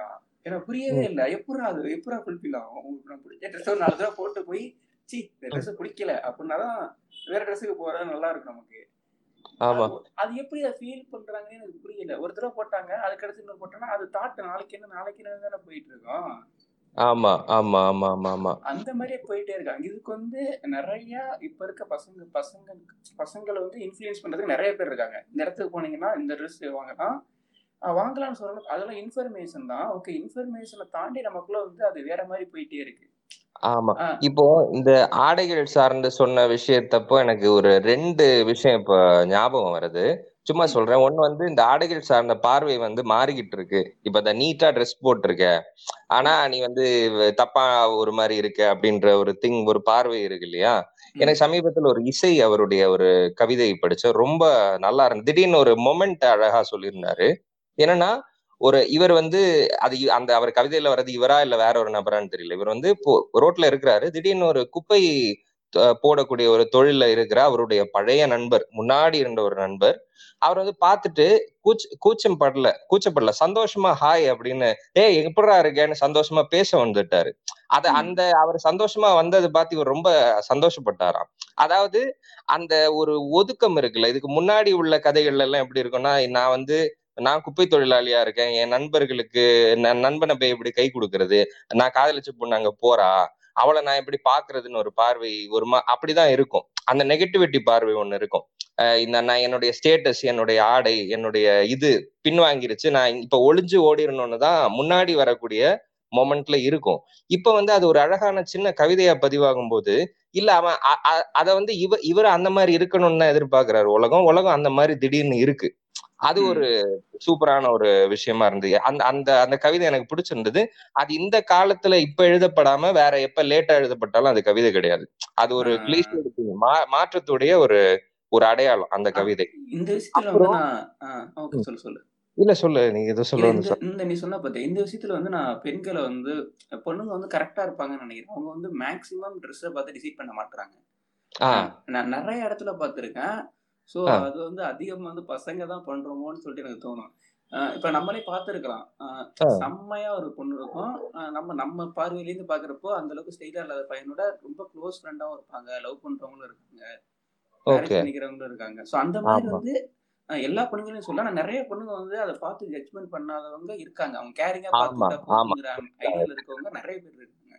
எனக்கு புரியவே ம். இல்ல எப்படா அது எப்படா ஃபுல்ஃபில் ஆகும் உங்களுக்கு நான் பிடிச்ச ட்ரெஸ் ஒரு நாலு தடவை போட்டு போய் சி இந்த ம். ட்ரெஸ் பிடிக்கல அப்படின்னாதான் வேற ட்ரெஸ்ஸுக்கு போறது நல்லா இருக்கும் நமக்கு ஆமா அது அது எப்படி அதை ஃபீல் பண்றாங்கன்னு எனக்கு புரியல ஒரு தடவை போட்டாங்க அதுக்கடுத்து இன்னொரு போட்டோன்னா அது தாட் நாளைக்கு என்ன நாளைக்கு என்ன தானே போயிட்டு இருக்கோம் ஆமா ஆமா ஆமா ஆமா ஆமா அந்த மாதிரியே போயிட்டே இருக்காங்க இதுக்கு வந்து நிறைய இப்ப இருக்க பசங்க பசங்க பசங்களை வந்து இன்ஃப்ளூயன்ஸ் பண்றதுக்கு நிறைய பேர் இருக்காங்க இந்த இடத்துக்கு போனீங்கன்னா இந்த ட்ரெஸ் வாங்கலாம் அஹ் வாங்கலாம்னு சொல்லணும் அதெல்லாம் இன்ஃபர்மேஷன் தான் ஓகே இன்ஃபர்மேஷனை தாண்டி நமக்குள்ள வந்து அது வேற மாதிரி போயிட்டே இருக்கு ஆமா ஆஹ் இப்போ இந்த ஆடைகள் சார்ந்து சொன்ன விஷயத்தப்போ எனக்கு ஒரு ரெண்டு விஷயம் இப்போ ஞாபகம் வருது சும்மா ம் சொல்றேன் ஒண்ணு வந்து இந்த ஆடைகள் சார்ந்த பார்வை வந்து மாறிக்கிட்டு இருக்கு இப்ப இந்த நீட்டா ட்ரெஸ் போட்டிருக்க ஆனா ம் நீ வந்து தப்பா ஒரு மாதிரி இருக்க அப்படின்ற ஒரு திங் ஒரு பார்வை இருக்கு இல்லையா ம் எனக்கு சமீபத்துல ஒரு இசை அவருடைய ஒரு கவிதை படிச்சேன் ரொம்ப நல்லா இருந்தது திடீர்னு ஒரு மொமெண்ட் அழகா சொல்லியிருந்தாரு என்னன்னா ஒரு இவர் வந்து அது இ- அந்த அவர் கவிதையில வர்றது இவரா இல்ல வேற ஒரு நபரான்னு தெரியல இவர் வந்து போ- ரோட்ல இருக்கிறாரு திடீர்னு ஒரு குப்பை அஹ், போடக்கூடிய ஒரு தொழில்ல இருக்கிற அவருடைய பழைய நண்பர் முன்னாடி இருந்த ஒரு நண்பர் அவர் வந்து பார்த்துட்டு கூச்ச கூச்சம் படல கூச்சப்படல சந்தோஷமா ஹாய் அப்படின்னு ஏய் எப்படிடா இருக்கேன்னு சந்தோஷமா பேச வந்துட்டாரு அத ம் அந்த அவர் சந்தோஷமா வந்ததை பார்த்து இவர் ரொம்ப சந்தோஷப்பட்டாராம் அதாவது அந்த ஒரு ஒதுக்கம் இருக்குல்ல இதுக்கு முன்னாடி உள்ள கதைகள்ல எல்லாம் எப்படி இருக்கும்னா நான் வந்து நான் குப்பை தொழிலாளியா இருக்கேன் என் நண்பர்களுக்கு ந- நண்பனை போய் எப்படி கை கொடுக்கறது நான் காதலிச்ச பொண்ணு அங்க போறா அவளை நான் எப்படி பாக்குறதுன்னு ஒரு பார்வை ஒரு மா அப்படிதான் இருக்கும் அந்த நெகட்டிவிட்டி பார்வை ஒண்ணு இருக்கும் அஹ் இந்த நான் என்னுடைய ஸ்டேட்டஸ் என்னுடைய ஆடை என்னுடைய இது பின்வாங்கிருச்சு நான் இப்ப ஒளிஞ்சு ஓடிடணும்னு தான் முன்னாடி வரக்கூடிய மொமெண்ட்ல இருக்கும் இப்ப வந்து அது ஒரு அழகான சின்ன கவிதையா பதிவாகும் போது இல்ல அவன் அ- அ- அத வந்து இவ இவர் அந்த மாதிரி இருக்கணும்னு தான் எதிர்பார்க்கிறாரு உலகம் உலகம் அந்த மாதிரி திடீர்னு இருக்கு அது ம் ஒரு சூப்பரான ஒரு விஷயமா இருந்தது அந்த அந்த அந்த கவிதை எனக்கு பிடிச்சிருந்தது அது இந்த காலத்துல இப்ப எழுதப்படாம வேற எப்ப லேட்டா எழுதப்பட்டாலும் அது கவிதை கிடையாது அது ஒரு ஆஹ் கிளீஷே மா மாற்றத்துடைய ஒரு ஒரு அடையாளம் அந்த அப்- கவிதை இந்த விஷயத்துல வந்து அப்புறம் நான் ஓகே ம், சொல்லு சொல்லு இல்ல சொல்லு நீங்க எதோ இல்ல சொல்ல வந்து இந்த சொல்லு இந்த நீ சொன்ன பார்த்தியா இந்த விஷயத்துல வந்து நான் பெண்களை வந்து பொண்ணுங்க வந்து கரெக்டா இருப்பாங்கன்னு நினைக்கிறேன் அவங்க வந்து மேக்சிமம் ட்ரெஸ்ஸை பார்த்து டிசைட் பண்ண மாட்டாங்க ஆ நான் நிறைய இடத்துல பார்த்துருக்கேன் ஸோ ஆ அது வந்து அதிகமாக வந்து பசங்க தான் பண்றோமோன்னு சொல்லிட்டு எனக்கு தோணும் அஹ் இப்ப நம்மளே பார்த்துருக்கலாம் ஆ செம்மையா ஒரு பொண்ணு இருக்கும் அஹ் நம்ம நம்ம பார்வையிலேருந்து பாக்குறப்போ அந்த அளவுக்கு ஸ்டைலா இல்லாத பையனோட ரொம்ப க்ளோஸ் ஃப்ரெண்டாவும் இருப்பாங்க லவ் பண்றவங்களும் இருக்காங்க மேரேஜ் ஓகே பண்ணிக்கிறவங்களும் இருக்காங்க ஸோ அந்த மாதிரி ஆமா வந்து அஹ் எல்லா பொண்ணுங்களையும் சொல்ல நான் நிறைய பொண்ணுங்க வந்து அதை பார்த்து ஜட்ஜ்மெண்ட் பண்ணாதவங்க இருக்காங்க அவங்க கேரிங்கா ஆமா பார்த்துக்கிட்டா ஆமா போதுங்கிற ஐடியால இருக்கவங்க நிறைய பேர் இருக்காங்க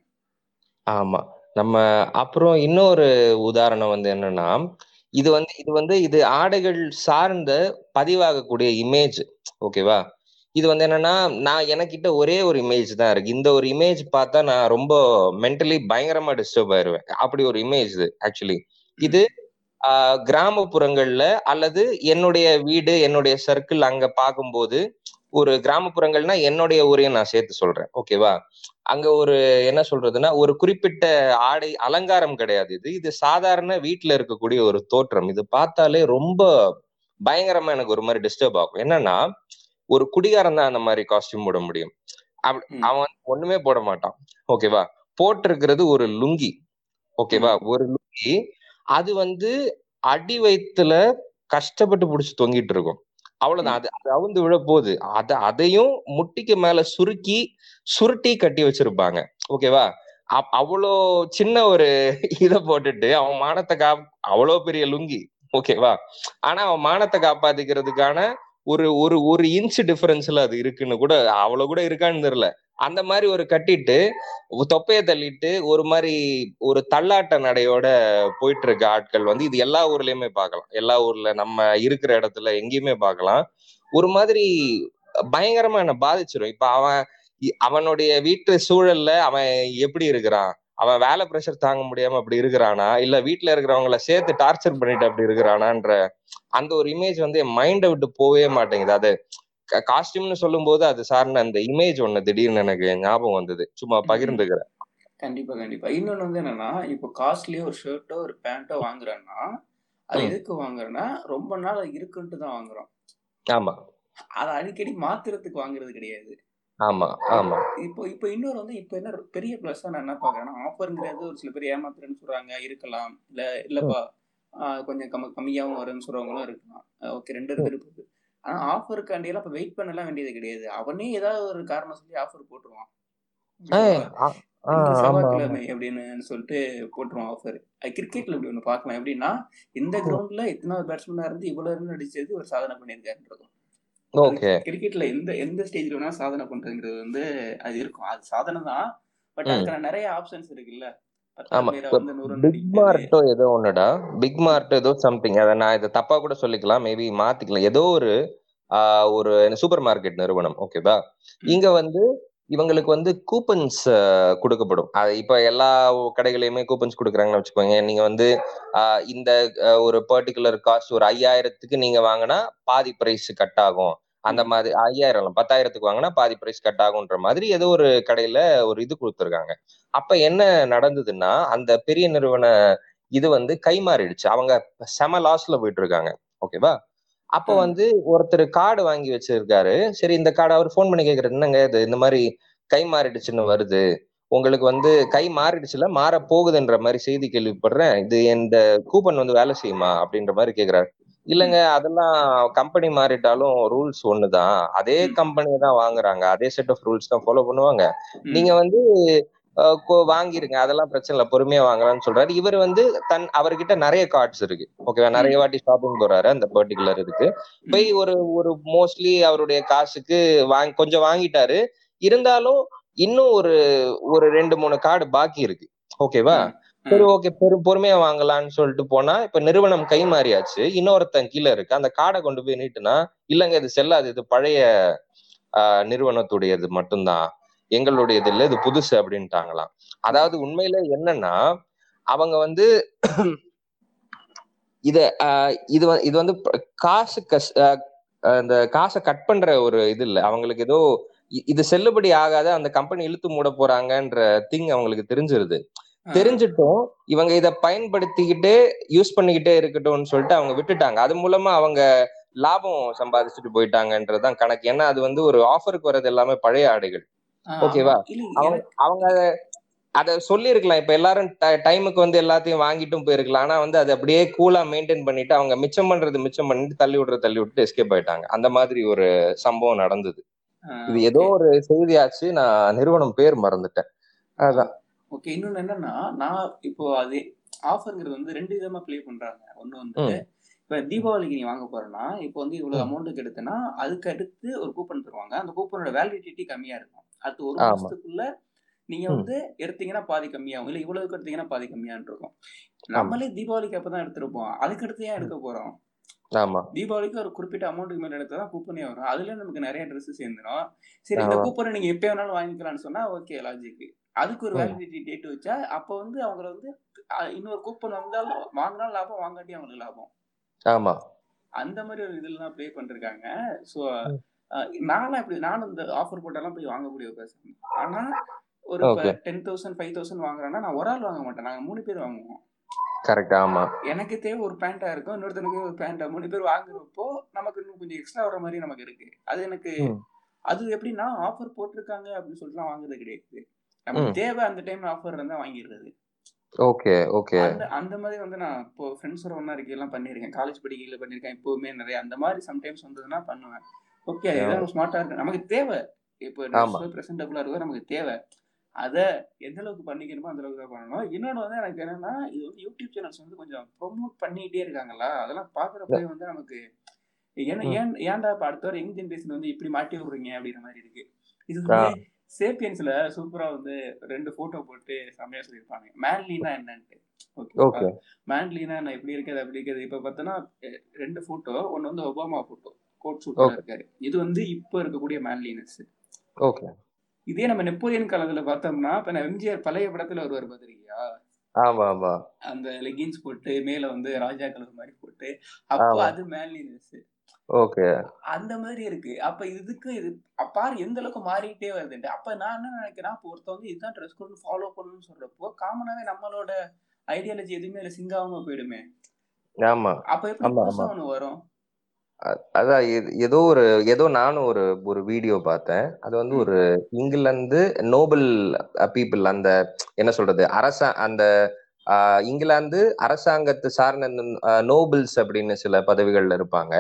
ஆமா நம்ம அப்புறம் இன்னொரு உதாரணம் வந்து என்னன்னா இது வந்து இது வந்து இது ஆடைகள் சார்ந்த பதிவாகக்கூடிய இமேஜ் ஓகேவா இது வந்து என்னன்னா நான் எனக்கிட்ட ஒரே ஒரு இமேஜ் தான் இருக்கு இந்த ஒரு இமேஜ் பார்த்தா நான் ரொம்ப மென்டலி பயங்கரமா டிஸ்டர்ப் ஆயிருவேன் அப்படி ஒரு இமேஜ் இது ஆக்சுவலி இது ஆஹ் கிராமப்புறங்கள்ல அல்லது என்னுடைய வீடு என்னுடைய சர்க்கிள் அங்க பார்க்கும்போது ஒரு கிராமப்புறங்கள்னா என்னுடைய ஊரையும் நான் சேர்த்து சொல்றேன் ஓகேவா அங்க ஒரு என்ன சொல்றதுன்னா ஒரு குறிப்பிட்ட ஆடை அலங்காரம் கிடையாது இது இது சாதாரண வீட்டுல இருக்கக்கூடிய ஒரு தோற்றம் இது பார்த்தாலே ரொம்ப பயங்கரமா எனக்கு ஒரு மாதிரி டிஸ்டர்ப் ஆகும் என்னன்னா ஒரு குடிகாரன் தான் அந்த மாதிரி காஸ்டியூம் போட முடியும் அவ- ம் அவன் வந்து ஒண்ணுமே போட மாட்டான் ஓகேவா போட்டிருக்கிறது ஒரு லுங்கி ஓகேவா ம் ஒரு லுங்கி அது வந்து அடி வயித்துல கஷ்டப்பட்டு புடிச்சு தொங்கிட்டு இருக்கும் அவ்வளவுதான் ம் அது அது அவுந்து விழ போகுது அத அதையும் முட்டிக்கு மேல சுருக்கி சுருட்டி கட்டி வச்சிருப்பாங்க ஓகேவா அப்- அவ்வளோ சின்ன ஒரு இத போட்டுட்டு அவன் மானத்தை கா அவ்வளோ பெரிய லுங்கி ஓகேவா ஆனா அவன் மானத்தை காப்பாத்திக்கிறதுக்கான ஒரு ஒரு ஒரு இன்ச் டிஃபரன்ஸ்ல அது இருக்குன்னு கூட அவ்வளவு கூட இருக்கான்னு தெரியல அந்த மாதிரி ஒரு கட்டிட்டு தொப்பைய தள்ளிட்டு ஒரு மாதிரி ஒரு தள்ளாட்ட நடையோட போயிட்டு இருக்க ஆட்கள் வந்து இது எல்லா ஊர்லயுமே பார்க்கலாம் எல்லா ஊர்ல நம்ம இருக்கிற இடத்துல எங்கேயுமே பார்க்கலாம் ஒரு மாதிரி பயங்கரமா என்ன பாதிச்சிரும் இப்ப அவன் இ- அவனுடைய வீட்டு சூழல்ல அவன் எப்படி இருக்கிறான் அவன் வேலை ப்ரெஷர் தாங்க முடியாம அப்படி இருக்கிறானா இல்ல வீட்டுல இருக்கிறவங்கள சேர்த்து டார்ச்சர் பண்ணிட்டு அப்படி இருக்கிறானான்ற அந்த ஒரு இமேஜ் வந்து என் மைண்டை விட்டு போகவே மாட்டேங்குது அது காஸ்டியூம்னு சொல்லும்போது அது சார்ந்த அந்த இமேஜ் ஒண்ணு திடீர்னு எனக்கு ஞாபகம் வந்தது சும்மா ம் பகிர்ந்துக்கிறேன் கண்டிப்பா கண்டிப்பா இன்னொன்னு வந்து என்னன்னா இப்போ காஸ்ட்லியோ ஒரு ஷர்ட்டோ ஒரு பேண்ட்டோ வாங்குறேன்னா அது ம் எதுக்கு வாங்குறேன்னா ரொம்ப நாள் அது இருக்குன்ட்டு தான் வாங்குறோம் ஆமா அதை அடிக்கடி மாத்துறதுக்கு வாங்குறது கிடையாது ஆமா ஆமா இப்போ இப்போ இன்னொரு வந்து இப்போ என்ன பெரிய ப்ளஸ் நான் என்ன பார்க்குறேன்னா ஆஃபருங்கிறது ஒரு சில பேர் ஏமாத்துறேன்னு சொல்றாங்க இருக்கலாம் இல்ல ம் இல்லப்பா ஆஹ் கொஞ்சம் கம்ம கம்மியாகவும் வரும்னு சொல்றவங்களும் இருக்கலாம் ஓகே ரெண்டு ம் இருக்கு ஆனா ஆஃபருக்காண்டி எல்லாம் இப்ப வெயிட் பண்ணலாம் வேண்டியது கிடையாது அவனே ஏதாவது ஒரு காரணம் சொல்லி ஆஃபர் போட்டுருவான் ஏய், ஓகேவா ஆ- ஆ, இந்த ஆமா ஆமா செவ்வாய்க்கிழமை அப்படின்னு சொல்லிட்டு போட்டுருவான் ஆஃபர் கிரிக்கெட்ல இப்படி ஒண்ணு பார்க்கலாம் எப்படின்னா இந்த ம், கிரவுண்ட்ல இத்தனாவது பேட்ஸ்மேனா இருந்து இவ்வளவு ரன் அடிச்சது ஒரு சாதனை பண்ணியிருக்காருன்றதும் அது ஓகே கிரிக்கெட்ல எந்த எந்த ஸ்டேஜ்ல வேணா சாதனை பண்றதுங்கிறது வந்து அது இருக்கும் அது சாதனை தான் பட் ம் அதுக்கான நிறைய ஆப்ஷன்ஸ் இருக்குல்ல பத்தாம் ஆமா பிளேயரா இப்ப வந்து நூறு ரன் பிக் அடிக்கிறது மார்ட்டோ ஏதோ ஒண்ணுடா பிக் மார்ட் ஏதோ சம்திங் அதை நான் இதை தப்பா கூட சொல்லிக்கலாம் மேபி மாத்திக்கலாம் ஏதோ ஒரு ஆஹ் ஒரு சூப்பர் மார்க்கெட் நிறுவனம் ஓகேவா ம் இங்க வந்து இவங்களுக்கு வந்து கூப்பன்ஸ் கொடுக்கப்படும் அது இப்ப எல்லா கடைகளையுமே கூப்பன்ஸ் கொடுக்குறாங்கன்னு வச்சுக்கோங்க நீங்க வந்து ஆஹ் இந்த ஆஹ் ஒரு பர்டிகுலர் காஸ்ட் ஒரு ஐயாயிரத்துக்கு நீங்க வாங்கினா பாதி பிரைஸ் கட் ஆகும் அந்த ம் மாதிரி ஐயாயிரம் இல்ல, பத்தாயிரத்துக்கு வாங்கினா பாதி பிரைஸ் கட் ஆகுன்ற மாதிரி ஏதோ ஒரு கடையில ஒரு இது கொடுத்துருக்காங்க அப்ப என்ன நடந்ததுன்னா அந்த பெரிய நிறுவன இது வந்து கை மாறிடுச்சு அவங்க செம லாஸ்ல போயிட்டு இருக்காங்க ஓகேவா அப்ப ம் வந்து ஒருத்தர் கார்டு வாங்கி வச்சிருக்காரு சரி இந்த கார்டு அவர் ஃபோன் பண்ணி கேக்குறாரு என்னங்க இது இந்த மாதிரி கை மாறிடுச்சுன்னு வருது உங்களுக்கு வந்து கை மாறிடுச்சுல மாற போகுதுன்ற மாதிரி செய்தி கேள்விப்படுறேன் இது இந்த கூப்பன் வந்து வேலை செய்யுமா அப்படின்ற மாதிரி கேக்குறாரு இல்லங்க ம் அதெல்லாம் கம்பெனி மாறிட்டாலும் ரூல்ஸ் ஒண்ணுதான் அதே ம் கம்பெனியை தான் வாங்குறாங்க அதே செட் ஆஃப் ரூல்ஸ் தான் ஃபாலோ பண்ணுவாங்க ம் நீங்க வந்து அஹ், கொ- வாங்கிருங்க அதெல்லாம் பிரச்சனை இல்லை பொறுமையா வாங்கலாம்னு சொல்றாரு இவர் வந்து தன் அவர்கிட்ட நிறைய கார்ட்ஸ் இருக்கு ஓகேவா நிறைய ம் வாட்டி ஷாப்பிங் போறாரு அந்த பர்டிகுலர் இதுக்கு போய் ம் ஒரு ஒரு மோஸ்ட்லி அவருடைய காசுக்கு வாங்கி கொஞ்சம் வாங்கிட்டாரு இருந்தாலும் இன்னும் ஒரு ஒரு ரெண்டு மூணு கார்டு பாக்கி இருக்கு ஓகேவா ம் சரி ம் ஓகே பெரு பொறுமையா வாங்கலாம்னு சொல்லிட்டு போனா இப்ப நிறுவனம் கை மாறியாச்சு இன்னொருத்தன் கீழே இருக்கு அந்த கார்டை கொண்டு போய் நீட்டுனா இல்லங்க இது செல்லாது இது பழைய ஆஹ், நிறுவனத்துடையது மட்டும்தான் எங்களுடையது இல்ல இது புதுசு அப்படின்ட்டாங்களாம் அதாவது உண்மையில என்னன்னா அவங்க வந்து இத ஆஹ், இது வ- இது வந்து ப- காசு கஸ் ஆஹ், அந்த காசை கட் பண்ற ஒரு இது இல்ல அவங்களுக்கு ஏதோ இ- இது செல்லுபடி ஆகாத அந்த கம்பெனி இழுத்து மூட போறாங்கன்ற திங் அவங்களுக்கு தெரிஞ்சிருது ஆ தெரிஞ்சிட்டும் இவங்க இத பயன்படுத்திக்கிட்டே யூஸ் பண்ணிக்கிட்டே இருக்கட்டும்னு சொல்லிட்டு அவங்க விட்டுட்டாங்க அது மூலமா அவங்க லாபம் சம்பாதிச்சுட்டு போயிட்டாங்கன்றதுதான் கணக்கு ஏன்னா அது வந்து ஒரு ஆஃபருக்கு வர்றது எல்லாமே பழைய ஆடைகள் ஆ, ஆமா ஓகேவா இல்ல அவங்க எனக்கு அவங்க அத சொல்லியிருக்கலாம் இப்ப எல்லாரும் டைமுக்கு வந்து எல்லாத்தையும் வாங்கிட்டும் போயிருக்கலாம் ஆனா வந்து அதை அப்படியே கூலா மெயின்டைன் பண்ணிட்டு அவங்க மிச்சம் பண்றது மிச்சம் பண்ணிட்டு தள்ளி விடுறது தள்ளி விட்டு எஸ்கேப் ஆயிட்டாங்க அந்த மாதிரி ஒரு சம்பவம் நடந்தது இது ஏதோ ஓகே ஒரு செய்தியாச்சு நான் நிறுவனம் பேர் மறந்துட்டேன் அதான் ஓகே இன்னொன்னு என்னன்னா நான் இப்போ அது ஆஃபர்ங்கிறது வந்து ரெண்டு விதமா ப்ளே பண்றாங்க ஒண்ணு வந்து ம் இப்ப தீபாவளிக்கு நீ வாங்க போறேன்னா இப்போ வந்து இவ்வளவு ம் அமௌண்ட்டுக்கு எடுத்தனா அதுக்கு அடுத்து ஒரு கூப்பன் தருவாங்க அந்த கூப்பனோட வேலிடிட்டி கம்மியா இருக்கும் அடுத்து ஒரு ஆமா மாசத்துக்குள்ள நீங்க ம் வந்து எடுத்தீங்கன்னா பாதி கம்மியாகும் இல்ல இவ்வளவுக்கு எடுத்தீங்கன்னா பாதி கம்மியான்னு இருக்கும் ஆமா நம்மளே தீபாவளிக்கு அப்பதான் எடுத்திருப்போம் அதுக்கு அடுத்து ஏன் ம். எடுக்க போறோம் ஆமா தீபாவளிக்கு ஒரு குறிப்பிட்ட அமௌண்ட்டுக்கு மேல எடுத்தா தான் கூப்பனே வரும் அதுல நமக்கு நிறைய ட்ரெஸ் சேர்ந்துடும் சரி இந்த ஆமா கூப்பனை நீங்க எப்ப வேணாலும் வாங்கிக்கலாம்னு சொன்னா ஓகே லாஜிக் அதுக்கு ஒரு ம் வேலிடிட்டி டேட் வச்சா அப்ப வந்து அவங்க வந்து அஹ், இன்னொரு கூப்பன் வந்தாலும் வாங்கினாலும் லாபம் வாங்காட்டி அவங்களுக்கு லாபம் ஆமா அந்த மாதிரி ஒரு இதுல தான் ப்ளே பண்ணிருக்காங்க ஸோ ம் நானும் இப்படி நானும் இந்த ஆஃபர் போட்டெல்லாம் போய் வாங்கக்கூடிய பேசுறேன் ஆனா ஒரு இப்போ okay ten thousand five thousand வாங்குறேன்னா நான் ஒரு ஆள் வாங்க மாட்டேன் நாங்க மூணு பேர் வாங்குவோம் கரெக்ட் ஆமா எனக்கு தேவை ஒரு பேண்டா இருக்கும் இன்னொருத்தனுக்கு ஒரு பேண்டா மூணு பேர் வாங்குறப்போ நமக்கு இன்னும் கொஞ்சம் எக்ஸ்ட்ரா வர மாதிரி நமக்கு இருக்கு அது எனக்கு ம் அது எப்படின்னா ஆஃபர் போட்டிருக்காங்க அப்படின்னு சொல்லிட்டுலாம் வாங்குறது கிடையாது நமக்கு ம் தேவை அந்த டைம்ல ஆஃபர் இருந்தா வாங்கிடுறது ஓகே ஓகே அந்த அந்த மாதிரி வந்து நான் இப்போ ஃப்ரெண்ட்ஸோட ஒன்றா இருக்கையெல்லாம் பண்ணியிருக்கேன் காலேஜ் படிக்கையில் பண்ணியிருக்கேன் இப்போவுமே நிறைய அந்த மாதிரி சம்டைம்ஸ் வந்ததுன்னா பண்ணுவேன் ஓகே ஆமா ஏதாவது ஸ்மார்ட்டாக இருக்கு நமக்கு தேவை இப்போ ஆமா ட்ரெஸ் ப்ரெசென்டபுளாக இருக்கோ நமக்கு தேவை அதை எந்த அளவுக்கு பண்ணிக்கணுமோ அந்த அளவுக்கு தான் பண்ணணும் இன்னொன்று வந்து எனக்கு என்னன்னா இது வந்து யூடியூப் சேனல்ஸ் வந்து கொஞ்சம் ப்ரொமோட் பண்ணிக்கிட்டே இருக்காங்களா அதெல்லாம் பார்க்குறப்பே வந்து நமக்கு ஏன்னா ம் ஏன் ஏன்டா இப்போ அடுத்த வர யங் ஜென்ரேஷன் வந்து இப்படி மாட்டி விடுறீங்க அப்படிங்கிற மாதிரி இருக்கு இது வந்து ஆ சேப்பியன்ஸ்ல சூப்பரா வந்து ரெண்டு போட்டோ போட்டு செம்மையா சொல்லியிருப்பாங்க மேன்லினா என்னன்ட்டு ஓகேவா ஓகே மேன்லினா என்ன எப்படி இருக்குது அப்படி இருக்குது இப்ப பார்த்தோன்னா அஹ், ரெண்டு போட்டோ ஒன்னு வந்து ஒபாமா போட்டோ கோட் சூட்டோட ஓகே இருக்காரு இது வந்து இப்போ இருக்கக்கூடிய மேன்லினஸ் ஓகே இதே நம்ம நெப்போலியன் காலத்துல பார்த்தோம்னா இப்ப நான் எம்ஜிஆர் பழைய படத்துல வருவார் பாத்திருக்கியா ஆமா ஆமா அந்த லெகின்ஸ் போட்டு மேல வந்து ராஜா கலர் மாதிரி போட்டு அப்போ ஆமா அது மேன்லினஸ் ஓகே அந்த மாதிரி இருக்கு அப்ப இதுக்கு இது அப்ப பாரு எந்த அளவுக்கு மாறிக்கிட்டே வருதுன்ட்டு அப்ப நான் என்ன நினைக்கிறேன் அப்போ ஒருத்தன் வந்து இதுதான் ட்ரெஸ் கோட்னு ஃபாலோ பண்ணணும்னு சொல்றப்போ காமனாவே நம்மளோட ஐடியாலஜி எதுவுமே இல்லை சிங்காம போயிடுமே ஆமா அப்ப எப்படி ஆமா புதுசா ஆமா ஒண்ணு வரும் அ- அதான் எ- ஏதோ ஒரு ஏதோ நானும் ஒரு ஒரு வீடியோ பார்த்தேன் அது வந்து ம் ஒரு இங்கிலாந்து நோபல் பீப்புள் அந்த என்ன சொல்றது அரச அந்த ஆஹ், இங்கிலாந்து அரசாங்கத்தை சார்ந்த நோபல்ஸ் அப்படின்னு சில பதவிகள்ல இருப்பாங்க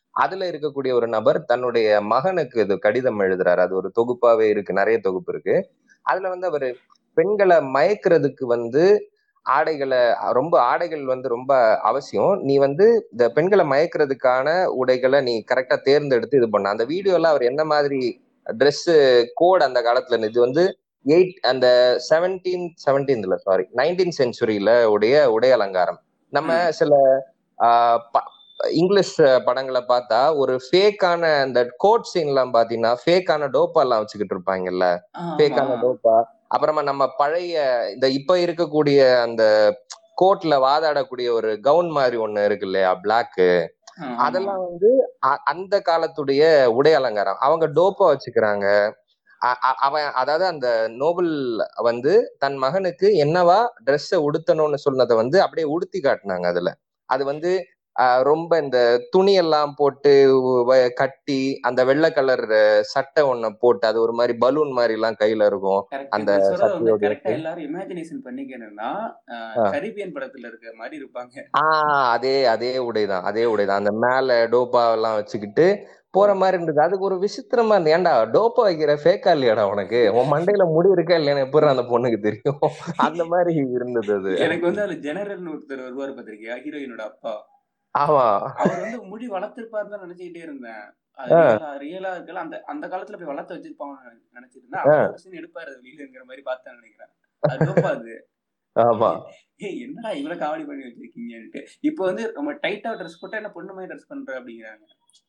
அதுல இருக்கக்கூடிய ஒரு நபர் தன்னுடைய மகனுக்கு இது கடிதம் எழுதுறாரு அது ஒரு தொகுப்பாவே இருக்கு நிறைய தொகுப்பு இருக்கு அதுல வந்து அவரு பெண்களை மயக்கிறதுக்கு வந்து ஆடைகளை ரொம்ப ஆடைகள் வந்து ரொம்ப அவசியம் நீ வந்து இந்த பெண்களை மயக்கிறதுக்கான உடைகளை நீ கரெக்டா தேர்ந்தெடுத்து இது பண்ண அந்த வீடியோல அவர் என்ன மாதிரி ட்ரெஸ் கோட் அந்த காலத்துல இருந்து இது வந்து எயிட் அந்த செவன்டீன் செவன்டீன்ல சாரி நைன்டீன் செஞ்சுரியில உடைய உடை அலங்காரம் நம்ம ம். சில ஆஹ் ப- இங்கிலீஷ் படங்களை பார்த்தா ஒரு ஃபேக்கான அந்த கோட் சீன் எல்லாம் பாத்தீங்கன்னா ஃபேக்கான டோப்பா எல்லாம் வச்சுக்கிட்டு இருப்பாங்கல்ல ஃபேக்கான ஆமா டோப்பா அப்புறமா நம்ம பழைய இந்த இப்ப இருக்கக்கூடிய அந்த கோட்ல வாதாடக்கூடிய ஒரு கவுன் மாதிரி ஒண்ணு இருக்கு இல்லையா பிளாக் ஆமா அதெல்லாம் வந்து அ- அந்த காலத்துடைய உடை அலங்காரம் அவங்க டோப்பா வச்சுக்கிறாங்க அ- அ- அவன் அதாவது அந்த நோபல் வந்து தன் மகனுக்கு என்னவா ட்ரெஸ்ஸை உடுத்தணும்னு சொன்னதை வந்து அப்படியே உடுத்தி காட்டினாங்க அதுல அது வந்து அஹ், ரொம்ப இந்த துணியெல்லாம் போட்டு வ- கட்டி அந்த வெள்ளை கலர் சட்டை ஒண்ணு போட்டு அது ஒரு மாதிரி பலூன் மாதிரி எல்லாம் கையில இருக்கும் கரெக்ட் அந்த நீ சொல்றது வந்து சட்டையோட கரெக்டா எல்லாரும் இமேஜினேஷன் பண்ணிக்கணும்னா ஆ. கரீபியன் படத்துல இருக்கிற மாதிரி இருப்பாங்க ஆஹ் அதே அதே உடைதான் அதே உடைதான் அந்த மேல டோப்பா எல்லாம் வச்சுக்கிட்டு போற மாதிரி இருந்தது அதுக்கு ஒரு விசித்திரமா இருந்தது ஏன்டா டோப்பா வைக்கிற ஃபேக்கா இல்லையாடா உனக்கு உன் மண்டையில முடி இருக்கா இல்லையான்னு எப்படி அந்த பொண்ணுக்கு தெரியும் அந்த மாதிரி இருந்தது அது எனக்கு வந்து அதுல ஜெனரல்னு ஒருத்தர் வருவார் பாத்திருக்கியா ஹீரோயினோட அப்பா ஆமா அவர் வந்து முடி வளர்த்திருப்பாருன்னு தான் நினைச்சுக்கிட்டே இருந்தேன் அது ஆ. ரியலா ரியலா இருக்கல அந்த அந்த காலத்துல போய் வளர்த்து வச்சிருப்பாங்க நினைச்சிட்டு இருந்தேன் ஆ. அவர் சீன் எடுப்பாரு அது வெளியிலங்கிற மாதிரி பார்த்தேன் நினைக்கிறேன் அது dope-ஆ அது ஆமா ஏய் என்னடா இவ்வளவு காமெடி பண்ணி வச்சிருக்கீங்கன்ட்டு இப்போ வந்து ரொம்ப டைட்டா ட்ரெஸ் போட்டா என்ன பொண்ணு மாதிரி ட்ரெஸ் பண்ற அப்படிங்கிறாங்க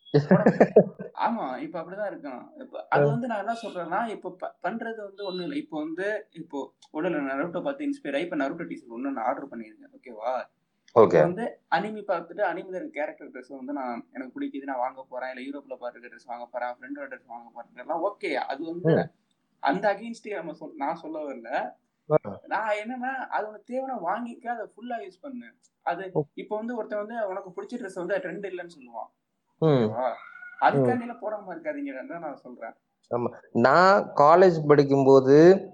ஆமா இப்ப அப்படிதான் இருக்கான் இப்ப அது வந்து நான் என்ன சொல்றேன்னா இப்ப ப- பண்றது வந்து ஒண்ணும் இல்லை இப்போ வந்து இப்போ உடல நருட்டோ பார்த்து இன்ஸ்பயர் ஆகி இப்ப நருட்டோ டீசர் ஒண்ணு நான் ஆர்டர் பண்ணியிருக்கேன் ஓகேவா இப்போ ஓகே வந்து அனிமி பார்த்துட்டு அனிமில இருக்க கேரக்டர் ட்ரெஸ் வந்து நான் எனக்கு பிடிக்குது நான் வாங்க போறேன் இல்ல யூரோப்ல பார்த்துருக்க ட்ரெஸ் வாங்க போறேன் ஃப்ரெண்டோட ட்ரெஸ் வாங்க போறேன் எல்லாம் ஓகே அது வந்து அந்த அகைன்ஸ்ட் நம்ம சொல் நான் சொல்ல வரல நான் என்னன்னா அது உனக்கு தேவைன்னா வாங்கிக்க அதை ஃபுல்லா யூஸ் பண்ணு அது இப்போ வந்து ஒருத்தன் வந்து உனக்கு பிடிச்ச ட்ரெஸ் வந்து ட்ரெண்ட் இல்லைன்னு சொல்லுவான் ம் ஓகேவா அதுக்காண்டில போடாம இருக்காதீங்கன்னு தான் நான் சொல்றேன் நான் காலேஜ் படிக்கும்போது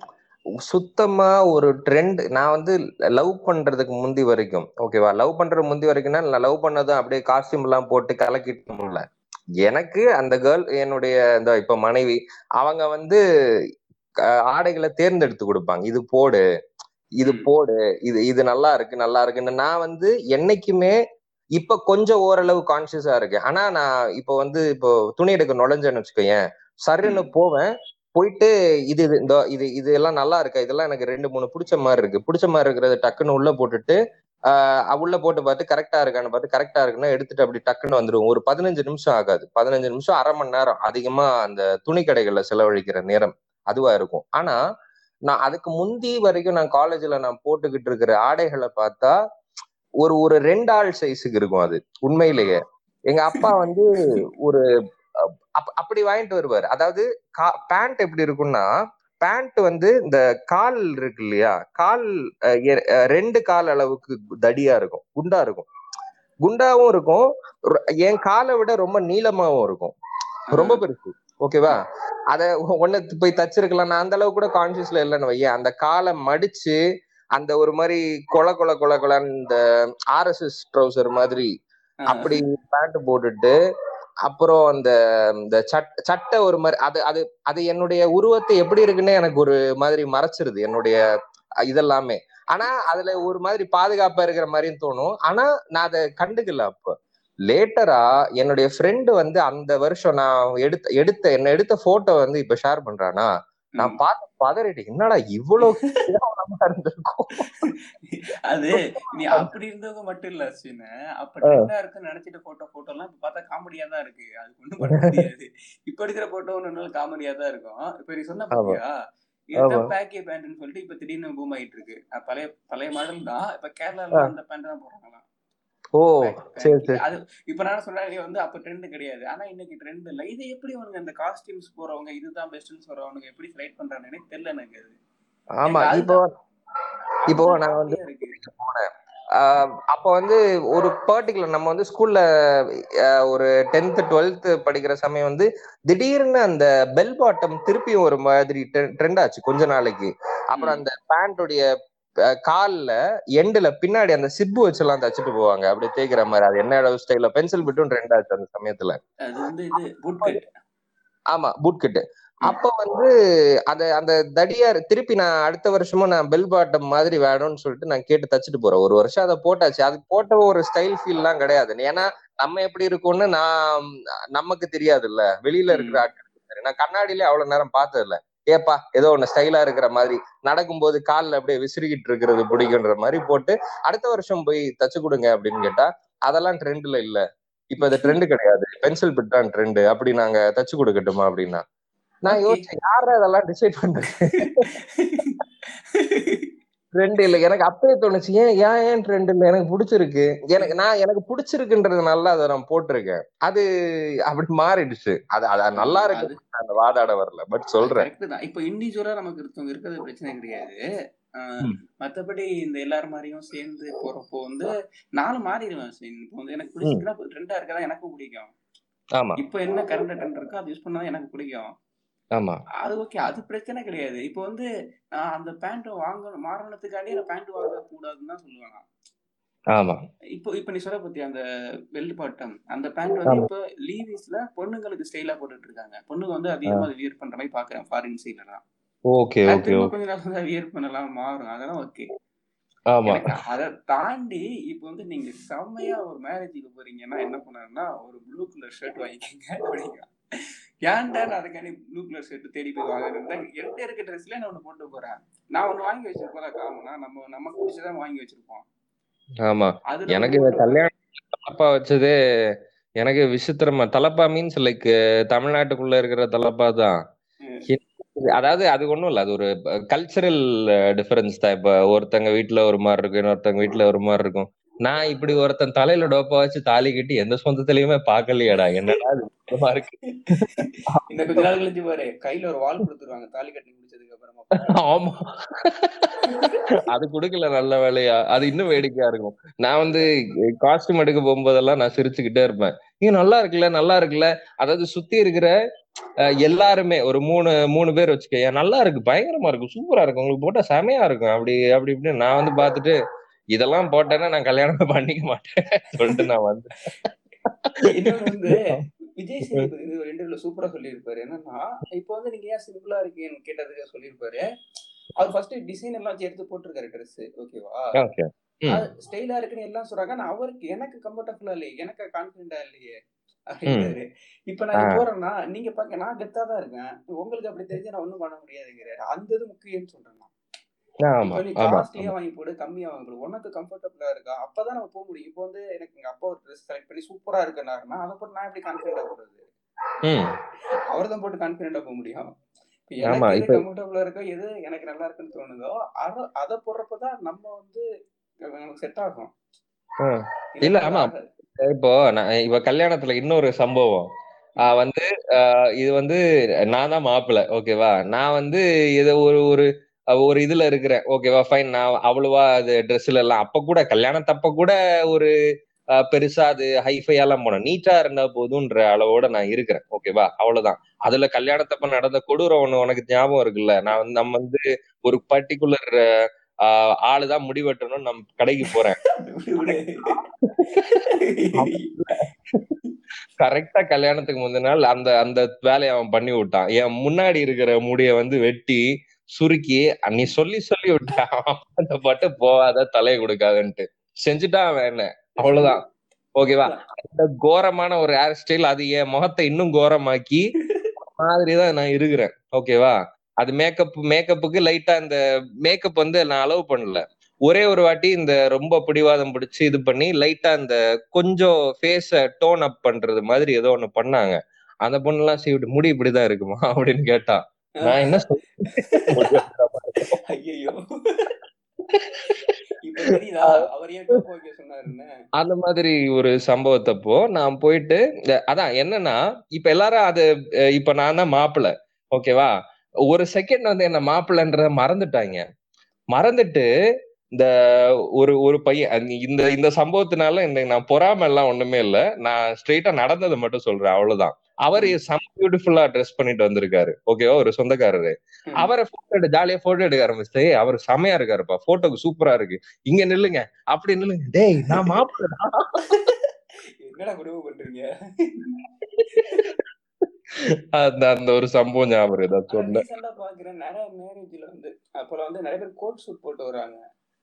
சுத்தமா ஒரு ட்ரெண்ட் நான் வந்து லவ் பண்றதுக்கு முந்தி வரைக்கும் ஓகேவா லவ் பண்றது முந்தி வரைக்கும்னா நான் லவ் பண்ணதும் அப்படியே காஸ்டியூம் எல்லாம் போட்டு கலக்கிட்டு முடியல எனக்கு அந்த கேர்ள் என்னுடைய இந்த இப்ப மனைவி அவங்க வந்து அஹ், ஆடைகளை தேர்ந்தெடுத்து கொடுப்பாங்க இது போடு இது ம். போடு இது இது நல்லா இருக்கு நல்லா இருக்குன்னு நான் வந்து என்னைக்குமே இப்ப கொஞ்சம் ஓரளவு கான்சியஸா இருக்கேன் ஆனா நான் இப்போ வந்து இப்போ துணி எடுக்க நுழைஞ்சேன்னு வச்சுக்கோயேன் சருன்னு ம். போவேன் போயிட்டு இது இது இந்த இது இது எல்லாம் நல்லா இருக்கா இதெல்லாம் எனக்கு ரெண்டு மூணு பிடிச்ச மாதிரி இருக்கு பிடிச்ச மாதிரி இருக்கிறத டக்குன்னு உள்ள போட்டுட்டு ஆஹ் உள்ள போட்டு பார்த்து கரெக்டா இருக்கான்னு பார்த்து கரெக்டா இருக்குன்னா எடுத்துட்டு அப்படி டக்குன்னு வந்துருவோம் ஒரு பதினஞ்சு நிமிஷம் ஆகாது பதினஞ்சு நிமிஷம் அரை மணி நேரம் அதிகமா அந்த துணி கடைகள்ல செலவழிக்கிற நேரம் அதுவா இருக்கும் ஆனா நான் அதுக்கு முந்தி வரைக்கும் நான் காலேஜ்ல நான் போட்டுக்கிட்டு இருக்கிற ஆடைகளை பார்த்தா ஒரு ஒரு ரெண்டு ஆள் சைஸுக்கு இருக்கும் அது உண்மையிலேயே எங்க அப்பா வந்து ஒரு அப்- அப்- அப்படி வாங்கிட்டு வருவார் அதாவது பேண்ட் எப்படி இருக்கும்னா பேண்ட் வந்து இந்த கால் இருக்கு இல்லையா கால் அஹ், எ- அஹ், ரெண்டு கால் அளவுக்கு தடியா இருக்கும் குண்டா இருக்கும் குண்டாவும் இருக்கும் ரொ- என் காலை விட ரொம்ப நீளமாவும் இருக்கும் ரொம்ப பெருசு ஓகேவா அத ஒண்ணு போய் தச்சிருக்கலாம் நான் அந்த அளவு கூட கான்சியஸ்ல இல்லைன்னு வையேன் அந்த காலை மடிச்சு அந்த ஒரு மாதிரி கொல கொல கொல கொலன்னு இந்த ஆர்எஸ்எஸ் ட்ரௌசர் மாதிரி அப்படி பேண்ட் போட்டுட்டு அப்புறம் அந்த இந்த சட் சட்டை ஒரு மாதிரி அது அது அது என்னுடைய உருவத்தை எப்படி இருக்குன்னு எனக்கு ஒரு மாதிரி மறைச்சிருது என்னுடைய அஹ், இதெல்லாமே ஆனா அதுல ஒரு மாதிரி பாதுகாப்பா இருக்கிற மாதிரியும் தோணும் ஆனா நான் அதை கண்டுக்கல அப்ப லேட்டரா என்னுடைய ஃப்ரெண்டு வந்து அந்த வருஷம் நான் எடுத்த எடுத்த என்ன எடுத்த போட்டோ வந்து இப்ப ஷேர் பண்றானா நான் பார்த்து பதறிட்டு என்னடா இவ்வளவு கேவலமா இருந்திருக்கும் அது நீ அப்படி இருந்தவங்க மட்டும் இல்ல அஸ்வின் அப்ப ட்ரெண்டா இருக்குன்னு நினைச்சிட்டு போட்டோ போட்டோ எல்லாம் இப்ப பார்த்தா காமெடியா தான் இருக்கு அது ஒண்ணும் பண்ண முடியாது இப்ப எடுக்கிற போட்டோ ஒண்ணு காமெடியா தான் இருக்கும் இப்ப நீ சொன்ன பாத்தியா இதுதான் பேக்கே பேண்ட்னு சொல்லிட்டு இப்ப திடீர்னு பூம் ஆயிட்டு இருக்கு அஹ் பழைய பழைய மாடல் தான் இப்ப கேரளால அந்த பேண்ட் தான் போடுறாங்களாம் ஓ சரி சரி அது இப்ப நான் சொல்றேன் நீ வந்து அப்ப ட்ரெண்ட் கிடையாது ஆனா இன்னைக்கு ட்ரெண்ட் இல்ல இது எப்படி அவனுங்க அந்த காஸ்டியூம்ஸ் போறவங்க இதுதான் பெஸ்ட்னு சொல்றவங்க எப்படி செலக்ட் பண்றாங்கன்னு எனக்கு தெரியல எனக்கு அது ஆமா இப்போ இப்போ நான் வந்து போனேன் அப்ப வந்து ஒரு பர்டிகுலர் நம்ம வந்து ஸ்கூல்ல ஒரு டென்த் டுவெல்த் படிக்கிற சமயம் வந்து திடீர்னு அந்த பெல் பாட்டம் திருப்பியும் ஒரு மாதிரி ட்ரெண்ட் ஆச்சு கொஞ்ச நாளைக்கு அப்புறம் அந்த பேண்டோடைய அஹ், கால்ல எண்டுல பின்னாடி அந்த சிப்பு வச்செல்லாம் தச்சுட்டு போவாங்க அப்படி தேய்க்கிற மாதிரி அது என்ன ஸ்டைல பென்சில் பிட்டும் ட்ரெண்ட் ஆச்சு அந்த சமயத்துல அது வந்து இது பூட் கட் ஆமா பூட் கட்டு அப்ப வந்து அத அந்த தடியார் திருப்பி நான் அடுத்த வருஷமும் நான் பெல் பாட்டம் மாதிரி வேணும்னு சொல்லிட்டு நான் கேட்டு தச்சுட்டு போறேன் ஒரு வருஷம் அதை போட்டாச்சு அது போட்ட ஒரு ஸ்டைல் ஃபீல் எல்லாம் கிடையாது ஏன்னா நம்ம எப்படி இருக்கும்னு நான் நமக்கு தெரியாதுல்ல வெளியில இருக்கிற ம். ஆட்களுக்கு தெரியும். நான் கண்ணாடியிலே அவ்வளவு நேரம் பார்த்தது இல்ல ஏப்பா ஏதோ ஒண்ணு ஸ்டைலா இருக்கிற மாதிரி நடக்கும்போது கால்ல அப்படியே விசிறிக்கிட்டு இருக்கிறது பிடிக்குன்ற மாதிரி போட்டு அடுத்த வருஷம் போய் தச்சு கொடுங்க அப்படின்னு கேட்டா அதெல்லாம் ட்ரெண்ட்ல இல்ல இப்ப இது ட்ரெண்ட் கிடையாது பென்சில் பிட் தான் ட்ரெண்ட் அப்படி நாங்க தச்சு கொடுக்கட்டுமா அப்படின்னா நான் Okay. யோசிச்சேன் யாரா இதெல்லாம் டிசைட் பண்றது ட்ரெண்ட் இல்ல எனக்கு அப்பவே தோணுச்சு ஏன் ஏன் ஏன் ட்ரெண்ட் இல்ல எனக்கு பிடிச்சிருக்கு எனக்கு நான் எனக்கு பிடிச்சிருக்குன்றதுனால அதை நான் போட்டிருக்கேன் அது அப்படி மாறிடுச்சு அது அது நல்லா இருக்கு அது அந்த வாதாட வரல பட் சொல்றேன் கரெக்ட் தான் இப்போ இண்டிவிஜுவலா நமக்கு இருக்கவங்க இருக்கிறது பிரச்சனை கிடையாது ஆஹ் ம். மத்தபடி இந்த எல்லாரும் மாதிரியும் சேர்ந்து போறப்போ வந்து நானும் மாறிடுவேன் சரி, இப்போ வந்து எனக்கு பிடிச்சிருக்குன்னா ட்ரெண்டா இருக்கதான் எனக்கும் பிடிக்கும் ஆமா இப்போ என்ன கரண்ட் ட்ரெண்ட் இருக்கோ அது யூஸ் பண்ணா எனக்கு பிடிக்கும் ஆமா அது ஓகே அது பிரச்சனை கிடையாது இப்போ வந்து நான் அந்த பேண்ட் வாங்கணும் மாறணுத்துக்காண்டி நான் பேண்ட் வாங்க கூடாதுன்னு தான் சொல்லுவேன் நான். ஆமா இப்போ இப்போ நீ சொல்ல பத்தி அந்த பெல்ட் பாட்டம் அந்த பேண்ட் வந்து இப்போ லீவிஸ்ல பொண்ணுங்களுக்கு ஸ்டைலா போட்டுட்டு இருக்காங்க பொண்ணுங்க வந்து அதிகமா அதை வியர் பண்ற மாதிரி பாக்குறேன் ஃபாரின் சைட்லாம் ஓகே அது ஓகே திரும்ப ஓகே கொஞ்ச நாள் வந்து வியர் பண்ணலாம் மாறும் அதெல்லாம் ஓகே ஆமா எனக்கு அதை தாண்டி இப்போ வந்து நீங்க செம்மையா ஒரு மேரேஜுக்கு போறீங்கன்னா என்ன பண்ணாருன்னா ஒரு ப்ளூ கலர் ஷர்ட் வாங்கிக்கங்க அப்படிங்க ஏன்டா நான் அதுக்காண்டி ப்ளூ கலர் ஷர்ட் தேடி போய் வாங்குறேன் என்கிட்ட இருக்க ட்ரெஸ்ல நான் ஒன்று போட்டு போறேன் நான் ஒன்று வாங்கி வச்சிருப்போம் காமனா நம்ம நமக்கு பிடிச்சதான் வாங்கி வச்சிருப்போம் ஆமா அதுல எனக்கு இந்த கல்யாணம் தலப்பா வச்சதே எனக்கு விசித்திரமா தலப்பா மீன்ஸ் லைக் தமிழ்நாட்டுக்குள்ள இருக்கிற தலப்பா தான் அதாவது அது ஒண்ணும் இல்ல அது ஒரு கல்ச்சரல் டிஃபரன்ஸ் தான் இப்ப ஒருத்தங்க வீட்டுல ஒரு மாதிரி இருக்கும் இன்னொருத்தங்க வீட்டுல ஒரு மாதிரி இருக்கும் நான் இப்படி ஒருத்தன் தலையில டோப்பா வச்சு தாலி கட்டி எந்த சொந்தத்திலயுமே பாக்கலையாடா என்னடா இது வித்தியாசமா இருக்கு இன்னும் கொஞ்ச நாள் கழிச்சு பாரு கையில ஒரு வால் கொடுத்துருவாங்க தாலி கட்டி முடிச்சதுக்கு அப்புறமா ஆமா அது குடுக்கல நல்ல வேலையா அது இன்னும் வேடிக்கையா இருக்கும் நான் வந்து காஸ்டியூம் எடுக்க போகும்போதெல்லாம் நான் சிரிச்சுக்கிட்டே இருப்பேன் நீ நல்லா இருக்குல்ல நல்லா இருக்குல்ல அதாவது சுத்தி இருக்கிற அஹ், எல்லாருமே ஒரு மூணு மூணு பேர் வச்சுக்க நல்லா இருக்கு பயங்கரமா இருக்கு சூப்பரா இருக்கு உங்களுக்கு போட்டா செமையா இருக்கும் அப்படி அப்படி இப்படின்னு நான் வந்து பார்த்துட்டு இதெல்லாம் போட்டேன்னா நான் கல்யாணமே பண்ணிக்க மாட்டேன் சொல்லிட்டு நான் வந்து இன்னொன்னு வந்து விஜய் சேதுபதி வந்து ஒரு இன்டர்வியூல சூப்பரா சொல்லியிருப்பாரு என்னன்னா இப்போ வந்து நீங்க ஏன் சிம்பிளா இருக்கீங்கன்னு கேட்டதுக்கு சொல்லியிருப்பாரு அவர் ஃபர்ஸ்ட் டிசைன் எல்லாம் வச்சு எடுத்து போட்டிருக்காரு ட்ரெஸ் ஓகேவா ஓகே ஸ்டைலா இருக்குன்னு எல்லாம் சொல்றாங்க ஆனா அவருக்கு எனக்கு கம்ஃபர்டபுளா இல்லையே எனக்கு கான்பிடண்டா இல்லையே அப்படின்றாரு இப்ப நான் இங்க ஆ. போறேன்னா நீங்க பாக்க நான் கெத்தா தான் இருக்கேன் உங்களுக்கு அப்படி தெரிஞ்சு நான் ஒண்ணும் பண்ண முடியாதுங்கிறாரு அந்த இது முக்கியம்னு சொல்றேன் நான். ஆமா இப்போ நீ ஆமா காஸ்ட்லியா வாங்கி போடு கம்மியா வாங்கி போடு உனக்கு கம்ஃபர்டபுளா இருக்கா அப்பதான் நம்ம போக முடியும் இப்போ வந்து எனக்கு எங்க அப்பா ஒரு ட்ரெஸ் செலக்ட் பண்ணி சூப்பரா இருக்குன்னாருன்னா அதை போட்டு நான் எப்படி கான்ஃபிடண்டா போறது ம் அவர் தான் போட்டு கான்ஃபிடண்டா போக முடியும் இப்ப ஆமா, எனக்கு எது இப்ப- கம்ஃபர்டபுளா இருக்கோ எது எனக்கு நல்லா இருக்குன்னு தோணுதோ அதை அதை போடுறப்பதான் நம்ம வந்து நமக்கு செட் ஆகும் ஆ. இல்ல, இல்லைன்னா ஆமா. ஆகாது. இப்போ நான் இப்ப கல்யாணத்துல இன்னொரு சம்பவம் ஆஹ் வந்து ஆஹ் இது வந்து நான் தான் மாப்பிள்ளை ஓகேவா நான் வந்து இது ஒரு ஒரு ஒரு இதுல இருக்கிறேன் ஓகேவா ஃபைன் நான் அவ்வளவா அது ட்ரெஸ்ல எல்லாம் அப்ப கூட கல்யாணத்தப்ப கூட ஒரு ஆஹ் பெருசா அது ஹைஃபையா எல்லாம் போனேன் நீட்டா இருந்தா போதுன்ற அளவோட நான் இருக்கிறேன் ஓகேவா அவ்வளவுதான் அதுல கல்யாணத்தப்ப நடந்த கொடூரம் ஒண்ணு உனக்கு ஞாபகம் இருக்குல்ல நான் வந்து நம்ம வந்து ஒரு பர்டிகுலர் ஆளுதான் முடிவெட்டணும் நம்ம கடைக்கு போறேன் விடு, விடு. கரெக்டா கல்யாணத்துக்கு முந்தின நாள் அந்த அந்த வேலையை அவன் பண்ணி விட்டான் என் முன்னாடி இருக்கிற முடிய வந்து வெட்டி சுருக்கி நீ சொல்லி சொல்லி விட்டான் அந்த பட்டு போகாத தலையை கொடுக்காதன்ட்டு செஞ்சுட்டான் அவன் என்ன அவ்வளவுதான் ஓகேவா அந்த கோரமான ஒரு ஹேர் ஸ்டைல் அது என் முகத்தை இன்னும் கோரமாக்கி மாதிரிதான் நான் இருக்கிறேன் ஓகேவா அது மேக்கப் மேக்கப்புக்கு லைட்டா இந்த மேக்கப் வந்து நான் அலோவ் பண்ணல ஒரே ஒரு வாட்டி இந்த ரொம்ப பிடிவாதம் பிடிச்சு இது பண்ணி லைட்டா இந்த கொஞ்சம் ஃபேஸ டோன் அப் பண்றது மாதிரி ஏதோ ஒண்ணு பண்ணாங்க அந்த பொண்ணு எல்லாம் சீவிட்டு முடி இப்படிதான் இருக்குமா அப்படின்னு கேட்டா நான் என்ன ஐயையோ இப்ப தெரியுதா அவர் ஏன் டோப் வைக்க சொன்னாருன்னு அந்த மாதிரி ஒரு சம்பவத்தப்போ நான் போயிட்டு இந்த- அதான் என்னன்னா இப்ப எல்லாரும் அது அஹ் இப்ப நான் தான் மாப்பிள்ளை ஓகேவா ஒரு செகண்ட் வந்து என்ன மாப்பிள்ளைன்றத மறந்துட்டாங்க மறந்துட்டு இந்த ஒரு ஒரு பையன் அந்த- இந்த இந்த சம்பவத்தினால இந்த நான் பொறாம எல்லாம் ஒண்ணுமே இல்ல நான் ஸ்ட்ரெயிட்டா நடந்ததை மட்டும் சொல்றேன் அவ்வளவுதான் அவர் செம பியூட்டிஃபுல்லா ட்ரெஸ் பண்ணிட்டு வந்திருக்காரு ஓகேவா ஒரு சொந்தக்காரரு ம். அவரை போட்டோ எடு ஜாலியா போட்டோ எடுக்க ஆரம்பிச்சு "ஏய், அவர் செமையா இருக்காருப்பா போட்டோக்கு சூப்பரா இருக்கு இங்க நில்லுங்க அப்படி நில்லுங்க டேய் நான் மாப்பிள்ளை என்னடா குடும்பம் பண்றீங்க அந்த அந்த ஒரு சம்பவம் ஞாபகம் இருக்கு அதை சொன்னேன் ரீசெண்டா பாக்குறேன் நிறைய மேரேஜ்ல வந்து அப்போல வந்து நிறைய பேர் கோட் சூட் போட்டு வராங்க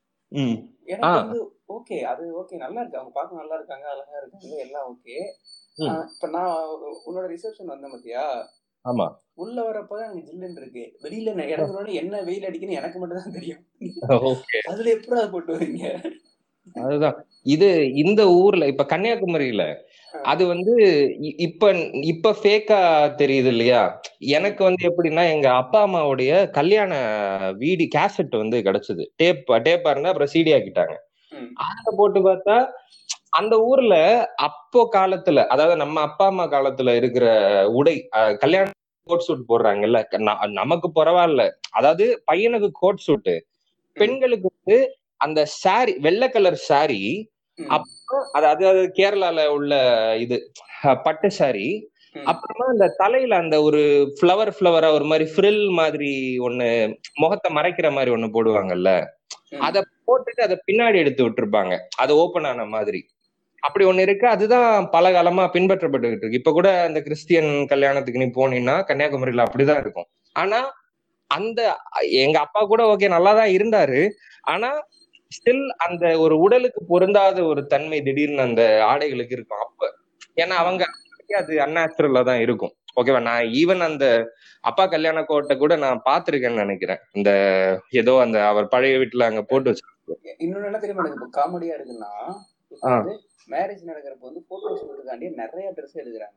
ம் எனக்கு ஆ. வந்து ஓகே அது ஓகே நல்லா இருக்கு அவங்க பார்க்க நல்லா இருக்காங்க அழகா இருக்காங்க எல்லாம் ஓகே ம். இப்ப நான் உன்னோட ரிசப்ஷன் வந்தேன் பாத்தியா ஆமா உள்ள வரப்பதான் எனக்கு ஜில்லுன்னு இருக்கு வெளியில நான் இடத்துல என்ன வெயில் அடிக்குன்னு எனக்கு மட்டும் தான் தெரியும் ஓகே அதுல எப்படி அதை போட்டு வரீங்க அதுதான் இது இந்த ஊர்ல இப்ப கன்னியாகுமரியில அது வந்து இ- இப்ப இப்ப ஃபேக்கா தெரியுது இல்லையா எனக்கு வந்து எப்படின்னா எங்க அப்பா அம்மாவுடைய கல்யாண வீடி கேசட் வந்து கிடைச்சது டேப் டேப்பா இருந்தா அப்புறம் சிடி ஆக்கிட்டாங்க ம். அதுல போட்டு பார்த்தா அந்த ஊர்ல அப்போ காலத்துல அதாவது நம்ம அப்பா அம்மா காலத்துல இருக்கிற உடை அஹ், கல்யாண கோட் சூட் போடுறாங்கல்ல ந- நமக்கு பரவாயில்ல அதாவது பையனுக்கு கோட் சூட்டு பெண்களுக்கு வந்து அந்த சாரி வெள்ளை கலர் சாரி ம். அப்புறம் அது அதாவது கேரளால உள்ள இது அஹ், பட்டு சாரி ம். அப்புறமா அந்த தலையில அந்த ஒரு ஃப்ளவர் ஃப்ளவரா ஒரு மாதிரி ஃப்ரில் மாதிரி ஒண்ணு முகத்தை மறைக்கிற மாதிரி ஒண்ணு போடுவாங்கல்ல ம். அத போட்டுட்டு அதை பின்னாடி எடுத்து விட்டுருப்பாங்க அது ஓபன் ஆன மாதிரி அப்படி ஒண்ணு இருக்கு அதுதான் பல காலமா பின்பற்றப்பட்டுகிட்டு இருக்கு இப்ப கூட அந்த கிறிஸ்டியன் கல்யாணத்துக்கு நீ போனீங்கன்னா கன்னியாகுமரியில அப்படிதான் இருக்கும் ஆனா அந்த எங்க அப்பா கூட ஓகே நல்லாதான் இருந்தாரு ஆனா ஸ்டில் அந்த ஒரு உடலுக்கு பொருந்தாத ஒரு தன்மை திடீர்னு அந்த ஆடைகளுக்கு இருக்கும் அப்ப ஏன்னா அவங்க அது அன்நேச்சுரலா தான் இருக்கும் ஓகேவா நான் ஈவன் அந்த அப்பா கல்யாண கோட்டை கூட நான் பாத்திருக்கேன்னு நினைக்கிறேன் இந்த ஏதோ அந்த அவர் பழைய வீட்டுல அங்க போட்டு வச்சு இன்னொன்னு என்ன தெரியுமா எனக்கு இப்போ காமெடியா இருக்குன்னா இப்போ ஆ. வந்து மேரேஜ் நடக்கிறப்ப வந்து போட்டோ ஷூட்டுக்காண்டி நிறைய ட்ரெஸ் எடுக்கிறாங்க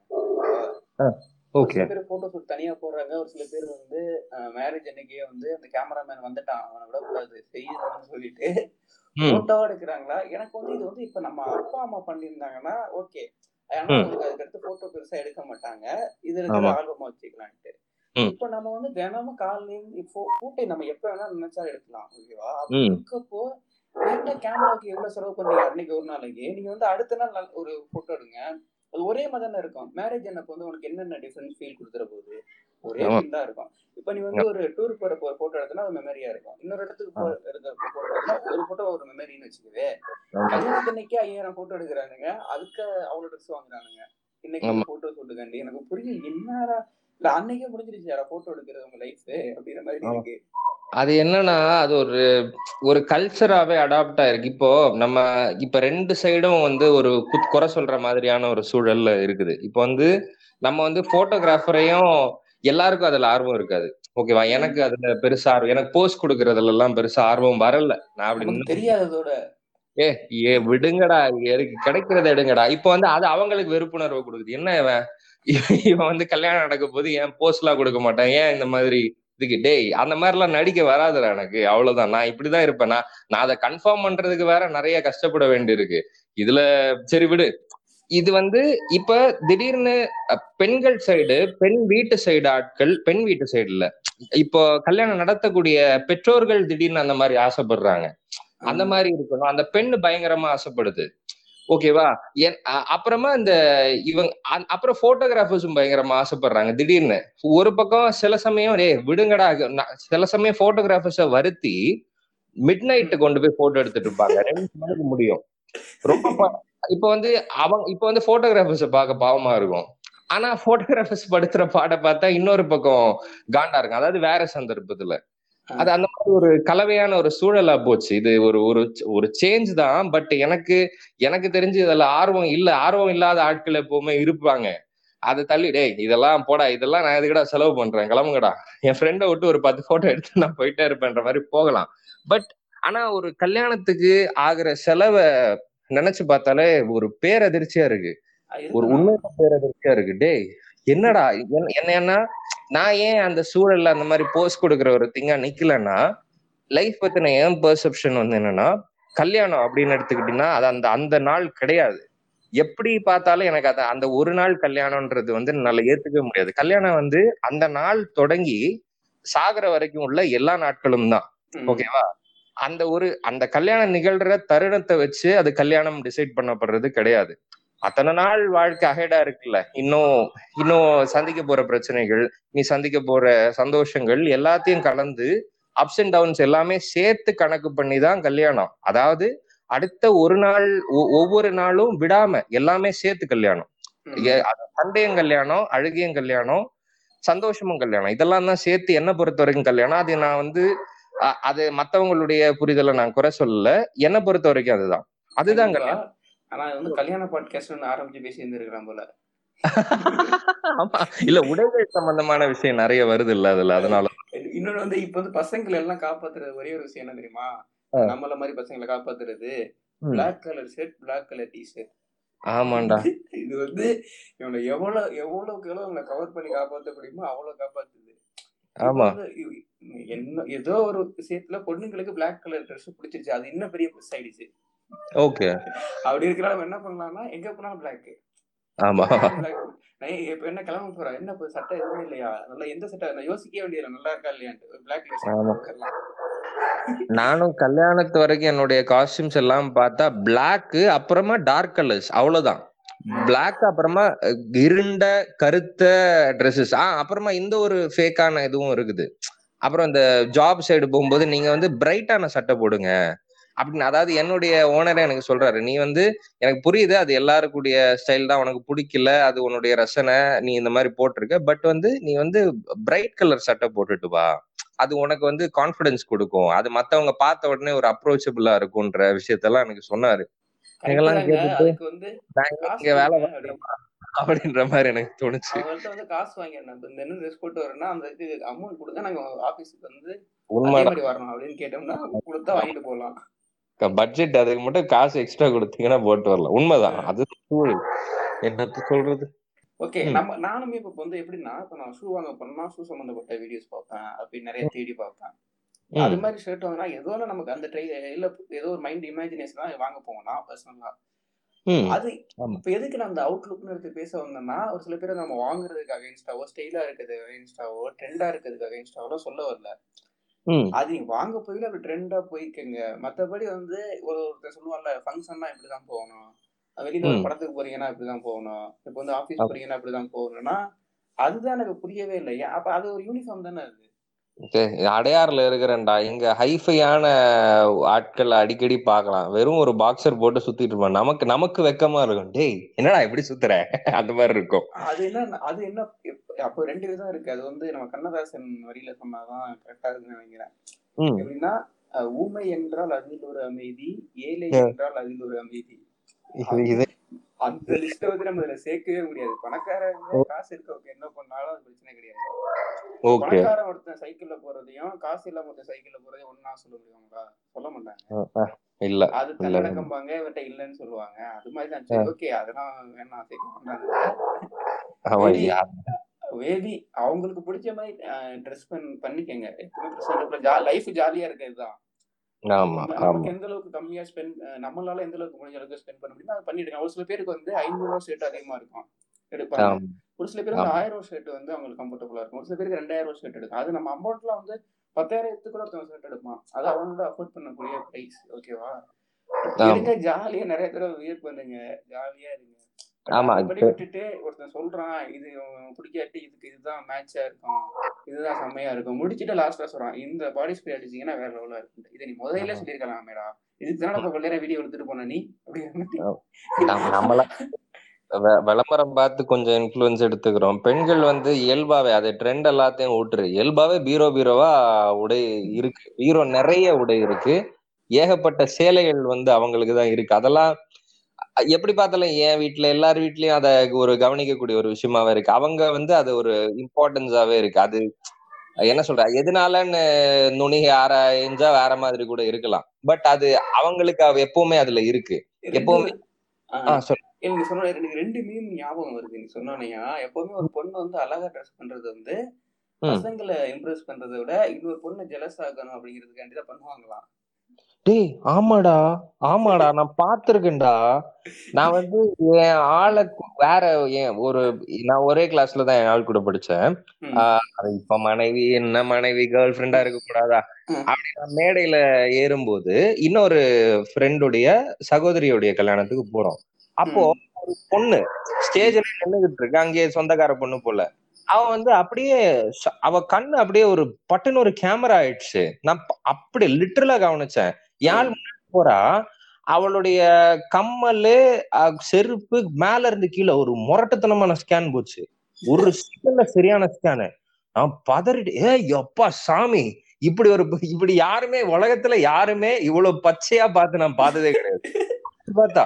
ஒரு ஓகே சில பேர் போட்டோ ஷூட் தனியா போடுறாங்க ஒரு சில பேர் வந்து மேரேஜ் அன்னைக்கே வந்து அந்த கேமராமேன் வந்துட்டான் அவனை விடக்கூடாது செய்யணும்னு சொல்லிட்டு ம் போட்டோவா எடுக்கிறாங்களா எனக்கு வந்து இது வந்து இப்ப நம்ம அப்பா அம்மா பண்ணியிருந்தாங்கன்னா ஓகே ஆனா ம். உங்களுக்கு அதுக்கடுத்து போட்டோ பெருசா எடுக்க மாட்டாங்க இது இருக்கிற ஆமா. ஆல்பமா வச்சுக்கலான்ட்டு ம். இப்ப நம்ம வந்து தினமும் காலையில இப்போ போட்டோ நம்ம எப்ப வேணா நினைச்சா எடுக்கலாம் ஓகேவா ம். இருக்கப்போ என்ன கேமராவுக்கு எவ்வளவு செலவு பண்றீங்க அன்னைக்கு ஒரு நாளைக்கு நீங்க வந்து அடுத்த நாள் நல்ல ஒரு போட்டோ எடுங்க அது ஒரே மாதிரி தானே இருக்கும் மேரேஜ் எனக்கு வந்து உனக்கு என்னென்ன டிஃபரன்ஸ் ஃபீல் கொடுத்துற போகுது ஒரே ஆமா. ஃபீல் தான் இருக்கும் இப்ப நீ வந்து ஒரு டூர் போறப்ப ஒரு போட்டோ எடுத்தனா அது மெமரியா இருக்கும் இன்னொரு இடத்துக்கு போ எடுக்க போட்டோ எடுத்தா ஒரு போட்டோ ஒரு மெமரின்னு வச்சுக்கவே ஆமா. கல்யாணத்தன்னைக்கு ஐயாயிரம் போட்டோ எடுக்கிறானுங்க அதுக்கு அவ்வளவு ட்ரெஸ் வாங்குறானுங்க இன்னைக்கு ஆமா. போட்டோ ஷூட்டுக்காண்டி எனக்கு புரியல என்னடா இல்ல அன்னைக்கே முடிஞ்சிருச்சு யாரா போட்டோ எடுக்கிறது உங்க லைஃப் அப்படிங்கிற மாதிரி ஆமா. இருக்கு அது என்னன்னா அது ஒரு ஒரு கல்ச்சராவே அடாப்ட் ஆயிருக்கு இப்போ நம்ம இப்ப ரெண்டு சைடும் வந்து ஒரு குத் குறை சொல்ற மாதிரியான ஒரு சூழல்ல இருக்குது இப்போ வந்து நம்ம வந்து போட்டோகிராஃபரையும் எல்லாருக்கும் அதுல ஆர்வம் இருக்காது ஓகேவா எனக்கு அதுல பெருசா ஆர்வம் எனக்கு போஸ்ட் கொடுக்கறதுல எல்லாம் பெருசா ஆர்வம் வரல நான் அப்படி நமக்கு தெரியாததோட ஏ ஏ விடுங்கடா எதுக்கு கிடைக்கிறத எடுங்கடா இப்போ வந்து அது அவங்களுக்கு வெறுப்புணர்வு கொடுக்குது என்ன இவன் இவன் வந்து கல்யாணம் நடக்க போது ஏன் போஸ்ட் எல்லாம் கொடுக்க மாட்டான் ஏன் இந்த மாதிரி இதுக்கு டேய் அந்த மாதிரி எல்லாம் நடிக்க வராதுடா எனக்கு அவ்வளவுதான் நான் இப்படிதான் இருப்பேன் நான் நான் அதை கன்ஃபார்ம் பண்றதுக்கு வேற நிறைய கஷ்டப்பட வேண்டியிருக்கு இதுல சரி விடு இது வந்து இப்ப திடீர்னு அஹ், பெண்கள் சைடு பெண் வீட்டு சைடு ஆட்கள் பெண் வீட்டு சைடு இல்ல இப்போ கல்யாணம் நடத்தக்கூடிய பெற்றோர்கள் திடீர்னு அந்த மாதிரி ஆசைப்படுறாங்க அந்த மாதிரி இருக்கணும் அந்த பெண்ணு பயங்கரமா ஆசைப்படுது ஓகேவா என் அ- அப்புறமா இந்த இவங்க அ- அப்புறம் போட்டோகிராஃபர்ஸும் பயங்கரமா ஆசைப்படுறாங்க திடீர்னு ஒரு பக்கம் சில சமயம் டே விடுங்கடா நான் சில சமயம் போட்டோகிராஃபர்ஸ வருத்தி மிட் நைட்டு கொண்டு போய் போட்டோ எடுத்துட்டு இருப்பாங்க ரெண்டு மணிக்கு முடியும் ரொம்ப ப- இப்ப வந்து அவங்க இப்ப வந்து போட்டோகிராஃபர்ஸ பார்க்க பாவமா இருக்கும் ஆனா போட்டோகிராஃபர்ஸ் படுத்துற பாட்டை பார்த்தா இன்னொரு பக்கம் காண்டா இருக்கும் அதாவது வேற சந்தர்ப்பத்துல அது அந்த மாதிரி ஒரு கலவையான ஒரு சூழலா போச்சு இது ஒரு ஒரு ஒரு சேஞ்ச் தான் பட் எனக்கு எனக்கு தெரிஞ்சு இதுல ஆர்வம் இல்ல ஆர்வம் இல்லாத ஆட்கள் எப்பவுமே இருப்பாங்க அதை தள்ளி டேய் இதெல்லாம் போடா இதெல்லாம் நான் எதுக்கடா செலவு பண்றேன் கிளம்புங்கடா என் ஃப்ரெண்டை விட்டு ஒரு பத்து போட்டோ எடுத்து நான் போயிட்டே இருப்பேன்ற மாதிரி போகலாம் பட் ஆனா ஒரு கல்யாணத்துக்கு ஆகுற செலவை நினைச்சு பார்த்தாலே ஒரு பேரதிர்ச்சியா இருக்கு ஒரு உண்மையான பேரதிர்ச்சியா இருக்கு டேய் என்னடா என்ன- என்னன்னா நான் ஏன் அந்த சூழல்ல அந்த மாதிரி போஸ்ட் கொடுக்குற ஒரு திங்கா நிக்கலன்னா லைஃப் பத்தின ஏன் பெர்செப்ஷன் வந்து என்னன்னா கல்யாணம் அப்படின்னு எடுத்துக்கிட்டீங்கன்னா அது அந்த அந்த நாள் கிடையாது எப்படி பார்த்தாலும் எனக்கு அது அந்த ஒரு நாள் கல்யாணம்ன்றது வந்து என்னால ஏத்துக்கவே முடியாது கல்யாணம் வந்து அந்த நாள் தொடங்கி சாகுற வரைக்கும் உள்ள எல்லா நாட்களும் தான் ஓகேவா அந்த ஒரு அந்த கல்யாணம் நிகழ்ற தருணத்தை வச்சு அது கல்யாணம் டிசைட் பண்ணப்படுறது கிடையாது அத்தனை நாள் வாழ்க்கை அகேடா இருக்குல்ல இன்னும் இன்னும் சந்திக்க போற பிரச்சனைகள் நீ சந்திக்க போற சந்தோஷங்கள் எல்லாத்தையும் கலந்து அப்ஸ் அண்ட் டவுன்ஸ் எல்லாமே சேர்த்து கணக்கு பண்ணி தான் கல்யாணம் அதாவது அடுத்த ஒரு நாள் ஒ- ஒவ்வொரு நாளும் விடாம எல்லாமே சேர்த்து கல்யாணம் ம். ஏ- அது சண்டையும் கல்யாணம் அழுகையும் கல்யாணம் சந்தோஷமும் கல்யாணம் இதெல்லாம் தான் சேர்த்து என்ன பொறுத்த வரைக்கும் கல்யாணம் அது நான் வந்து அ- அது மத்தவங்களுடைய புரிதலை நான் குறை சொல்லல என்னை பொறுத்த வரைக்கும் அதுதான் அதுதான் கண்டிப்பா. கல்யாணம் ஆனா இது வந்து கல்யாண பாட்காஸ்ட் ஒன்று ஆரம்பிச்சு பேசி இருந்திருக்கிறான் போல ஆமா இல்ல உடைகள் சம்பந்தமான விஷயம் நிறைய வருது இல்ல அதுல அதனால இன்னொன்னு வந்து இப்ப வந்து பசங்களை எல்லாம் காப்பாத்துறது ஒரே ஒரு விஷயம் என்ன தெரியுமா ஆ. நம்மள மாதிரி பசங்களை காப்பாத்துறது ம். Black colour shirt black colour T shirt ஆமாண்டா இது வந்து இவனை எவ்வளவு எவ்வளவுக்கு எவ்வளவு இவங்களை கவர் பண்ணி காப்பாத்த முடியுமோ அவ்வளவு காப்பாத்துது இப்ப ஆமா வந்து இ- என்ன ஏதோ ஒரு விஷயத்துல பொண்ணுங்களுக்கு பிளாக் கலர் ட்ரெஸ் பிடிச்சிருச்சு அது இன்னும் பெரிய ப்ளஸ் ஆயிடுச்சு ஓகே அப்படி இருக்கிற நம்ம என்ன பண்ணலாம்னா எங்க போனாலும் பிளாக் ஆமா இப்ப என்ன கிளம்ப போறா என்ன இப்ப சட்டை எதுவுமே இல்லையா நல்லா எந்த சட்டை நான் யோசிக்கவே வேண்டியது நல்லா இருக்கா இல்லையான்ட்டு பிளாக் ஆமா. ட்ரெஸ் நானும் கல்யாணத்து வரைக்கும் என்னுடைய காஸ்டியூம்ஸ் எல்லாம் பார்த்தா பிளாக் அப்புறமா டார்க் கலர்ஸ் அவ்வளவுதான் பிளாக் அப்புறமா அஹ், இருண்ட கருத்த ட்ரெஸ்ஸஸ் ஆ அப்புறமா இந்த ஒரு ஃபேக்கான இதுவும் இருக்குது அப்புறம் இந்த ஜாப் சைடு போகும்போது நீங்க வந்து பிரைட்டான சட்டை போடுங்க அப்படின்னு அதாவது என்னுடைய ஓனரே எனக்கு சொல்றாரு நீ வந்து எனக்கு புரியுது அது எல்லாருக்குடைய ஸ்டைல் தான் உனக்கு பிடிக்கல அது உன்னுடைய ரசனை நீ இந்த மாதிரி போட்டிருக்க பட் வந்து நீ வந்து பிரைட் கலர் சட்டை போட்டுட்டு வா அது உனக்கு வந்து கான்ஃபிடன்ஸ் கொடுக்கும் அது மத்தவங்க பார்த்த உடனே ஒரு அப்ரோச்சபிளா இருக்கும்ன்ற விஷயத்தெல்லாம் எனக்கு சொன்னாரு இதெல்லாம் கேட்டுட்டு அதுக்கு வந்து நான் காசு இங்க வேலை கொடுங்க அப்படின்னு. அப்படின்ற மாதிரி எனக்கு தோணுச்சு அவங்கள்ட்ட வந்து காசு வாங்கிடணும் இப்ப இந்த என்ன ட்ரெஸ் போட்டு வரேன்னா அந்த இது அமௌண்ட் கொடுங்க நாங்க ஆபீஸுக்கு வந்து அதே உண்மைதான் மாதிரி வரணும் அப்படின்னு கேட்டோம்னா கொடுத்தா வாங்கிட்டு போகலாம் பட்ஜெட் அதுக்கு மட்டும் காசு எக்ஸ்ட்ரா கொடுத்தீங்கன்னா போட்டு வரலாம் உண்மைதான் அது சூழல் என்னத்த சொல்றது ஓகே ம். நம்ம நானுமே இப்ப வந்து எப்படின்னா இப்ப நான் ஷூ வாங்க போனா ஷூ சம்பந்தப்பட்ட வீடியோஸ் பார்ப்பேன் அப்படி நிறைய தேடி பார்ப்பேன் அது ம், மாதிரி ஷர்ட் வாங்கினா ஏதோ ஒண்ணு நமக்கு அந்த ட்ரை இல்ல ஏதோ ஒரு மைண்ட் இமேஜினேஷன் தான் வாங்க போவோம் நான் பர்சனலா ம், அது ஆமா. இப்ப எதுக்கு நான் அந்த அவுட்லுக்னு எடுத்து பேச வந்தேன்னா ஒரு சில பேர் நம்ம வாங்குறதுக்கு அகைன்ஸ்டாவோ ஸ்டைலா இருக்கிறது அகைன்ஸ்டாவோ ட்ரெண்டா இருக்கிறதுக்கு அகைன்ஸ்டாவோ சொல்ல வரல ம், அது நீங்க வாங்க போயில அப்படி ட்ரெண்டா போய்க்கங்க மத்தபடி வந்து ஒரு ஒருத்தர் சொல்லுவான்ல ஃபங்க்ஷன்னா இப்படிதான் போகணும் வெளியில ஒரு ம். படத்துக்கு போறீங்கன்னா இப்படிதான் போகணும் இப்போ வந்து ஆபீஸ் ஆமா. போறீங்கன்னா இப்படிதான் போகணும்னா அதுதான் எனக்கு புரியவே இல்லை ஏன் அப்ப அது ஒரு யூனிஃபார்ம் தானே அது சரி, அடையாறுல இருக்கிறேன்டா இங்க ஹைஃபையான ஆட்கள் அடிக்கடி பார்க்கலாம் வெறும் ஒரு பாக்ஸர் போட்டு சுத்திட்டு இருப்பான் நமக்கு நமக்கு வெக்கமா இருக்கும் டேய் என்னடா இப்படி சுத்துற அந்த மாதிரி இருக்கும் அது என்ன அது என்ன இப்ப- அப்போ ரெண்டு விதம் இருக்கு அது வந்து நம்ம கண்ணதாசன் வரியில சொன்னாதான் கரெக்டா இருக்குன்னு நினைக்கிறேன் ம், எப்படின்னா அஹ், ஊமை என்றால் அதில் ஒரு அமைதி ஏழை ஆ. என்றால் அதில் ஒரு அமைதி இது இது அந்த லிஸ்ட வந்து நம்ம இதுல சேர்க்கவே முடியாது பணக்காரங்க காசு இருக்கவங்க என்ன பண்ணாலும் அது பிரச்சனை கிடையாது ஓகே பணக்காரன் ஒருத்தன் சைக்கிள்ல போறதையும் காசு இல்லாம ஒருத்தன் சைக்கிள்ல போறதையும் ஒன்னா சொல்ல முடியுங்களா சொல்ல மாட்டாங்க இல்ல அது இல்ல தன்னடக்கம்பாங்க இவன்ட்ட இல்லைன்னு சொல்லுவாங்க அது மாதிரி தான் சரி ஓகே அதெல்லாம் வேணாம் சேர்க்க மாட்டாங்க அவன் மேபி யா- மேபி அவங்களுக்கு பிடிச்ச மாதிரி ட்ரெஸ் பண் பண்ணிக்கங்க எப்பவுமே பிரச்சனை லைஃப் ஜாலியா இருக்கிறது தான் ஆமா நம்ம- ஆமா நமக்கு எந்த அளவுக்கு கம்மியா ஸ்பெண்ட் நம்மளால எந்த அளவுக்கு முடிஞ்ச அளவுக்கு ஸ்பெண்ட் பண்ண முடியுமோ அதை பண்ணிட்டு ஒரு சில பேருக்கு வந்து ஐநூறு ரூபா ஷர்ட் அதிகமா இருக்கும் எடுப்பாங்க ஆமா ஒரு சில பேருக்கு ஆமா. ஆயிரம் ரூபா ஷர்ட் வந்து அவங்களுக்கு கம்ஃபர்டபுளா இருக்கும் ஒரு சில பேருக்கு ரெண்டாயிரம் ரூபா ஷர்ட் எடுக்கும் அது நம்ம அமௌண்ட்லாம் வந்து பத்தாயிரத்துக்கு கூட ஒருத்தவங்க ஷர்ட் எடுப்பான் அது அவங்களோட அஃபோர்ட் பண்ணக்கூடிய பிரைஸ் ஓகேவா ஆமா. இருங்க ஜாலியா நிறைய தடவை வியர் பண்ணுங்க ஜாலியா இருங்க ஆமா, அப்படி இப்ப- விட்டுட்டு ஒருத்தன் சொல்றான் இது உனக்கு பிடிக்காட்டி இதுக்கு இதுதான் மேட்சா இருக்கும் இதுதான் செம்மையா இருக்கும் முடிச்சுட்டு லாஸ்டா சொல்றான் இந்த பாடி ஸ்ப்ரே அடிச்சீங்கன்னா வேற லெவலா இருக்கும் இதை நீ முதல்ல ஆமா. சொல்லியிருக்கலாம் மேடா இதுக்கு தானே இப்ப நேரம் வீடியோ எடுத்துட்டு போன நீ அப்படின்னு நம்ம- நம்மள வெ- விளம்பரம் பார்த்து கொஞ்சம் இன்ஃப்ளூயன்ஸ் எடுத்துக்கிறோம் பெண்கள் வந்து இயல்பாவே அது ட்ரெண்ட் எல்லாத்தையும் விட்டுரு இயல்பாவே பீரோ பீரோவா உடை இருக்கு பீரோ நிறைய உடை இருக்கு ஏகப்பட்ட சேலைகள் வந்து அவங்களுக்கு தான் இருக்கு அதெல்லாம் அ- எப்படி பார்த்தாலும் என் வீட்ல எல்லார் வீட்லயும் அத ஒரு கவனிக்கக்கூடிய ஒரு விஷயமாவே இருக்கு அவங்க வந்து அது ஒரு இம்பார்ட்டன்ஸாவே இருக்கு அது என்ன சொல்ற எதனாலன்னு நுனிகை ஆராய்ஞ்சா வேற மாதிரி கூட இருக்கலாம் பட் அது அவங்களுக்கு அவ எப்பவுமே அதுல இருக்கு எப்பவுமே ஆ, ஆஹ் சொல்லு எனக்கு சொன்ன எனக்கு ரெண்டு மீம் ஞாபகம் வருது நீ சொன்னோனையா எப்பவுமே ஒரு பொண்ணு வந்து அழகா ட்ரெஸ் பண்றது வந்து ம். பசங்களை இம்ப்ரெஸ் பண்றதை விட இன்னொரு பொண்ணு ஜெலஸ் ஆகணும் அப்படிங்கிறதுக்காண்டி தான் பண்ணுவாங்களாம் டேய் ஆமாடா ஆமாடா நான் பாத்திருக்கேன்டா நான் வந்து என் ஆளை கு- வேற என் ஒரு நான் ஒரே கிளாஸ்ல தான் என் ஆள் கூட படிச்சேன் ம். ஆஹ் அது இப்ப மனைவி என்ன மனைவி கேர்ள் ஃப்ரெண்டா இருக்க கூடாதா ம். அப்படி நான் மேடையில ஏறும்போது இன்னொரு ஃப்ரெண்டுடைய சகோதரியுடைய கல்யாணத்துக்கு போறோம் அப்போ ம். ஒரு பொண்ணு ஸ்டேஜ்ல நின்னுகிட்டு இருக்கு அங்கேயே சொந்தக்கார பொண்ணு போல அவ வந்து அப்படியே ச- அவ கண்ணு அப்படியே ஒரு பட்டுன்னு ஒரு கேமரா ஆயிடுச்சு நான் ப- அப்படி லிட்டரலா கவனிச்சேன் யாழ் முன்னாடி போறா அவளுடைய கம்மலு அஹ், செருப்பு மேல இருந்து கீழே ஒரு முரட்டுத்தனமான ஸ்கேன் போச்சு ஒரு செகண்ட்ல சரியான ஸ்கேனு நான் பதறிட்டு ஏ எப்பா சாமி இப்படி ஒரு இப்படி யாருமே உலகத்துல யாருமே இவ்வளவு பச்சையா பார்த்து நான் பார்த்ததே கிடையாது பார்த்தா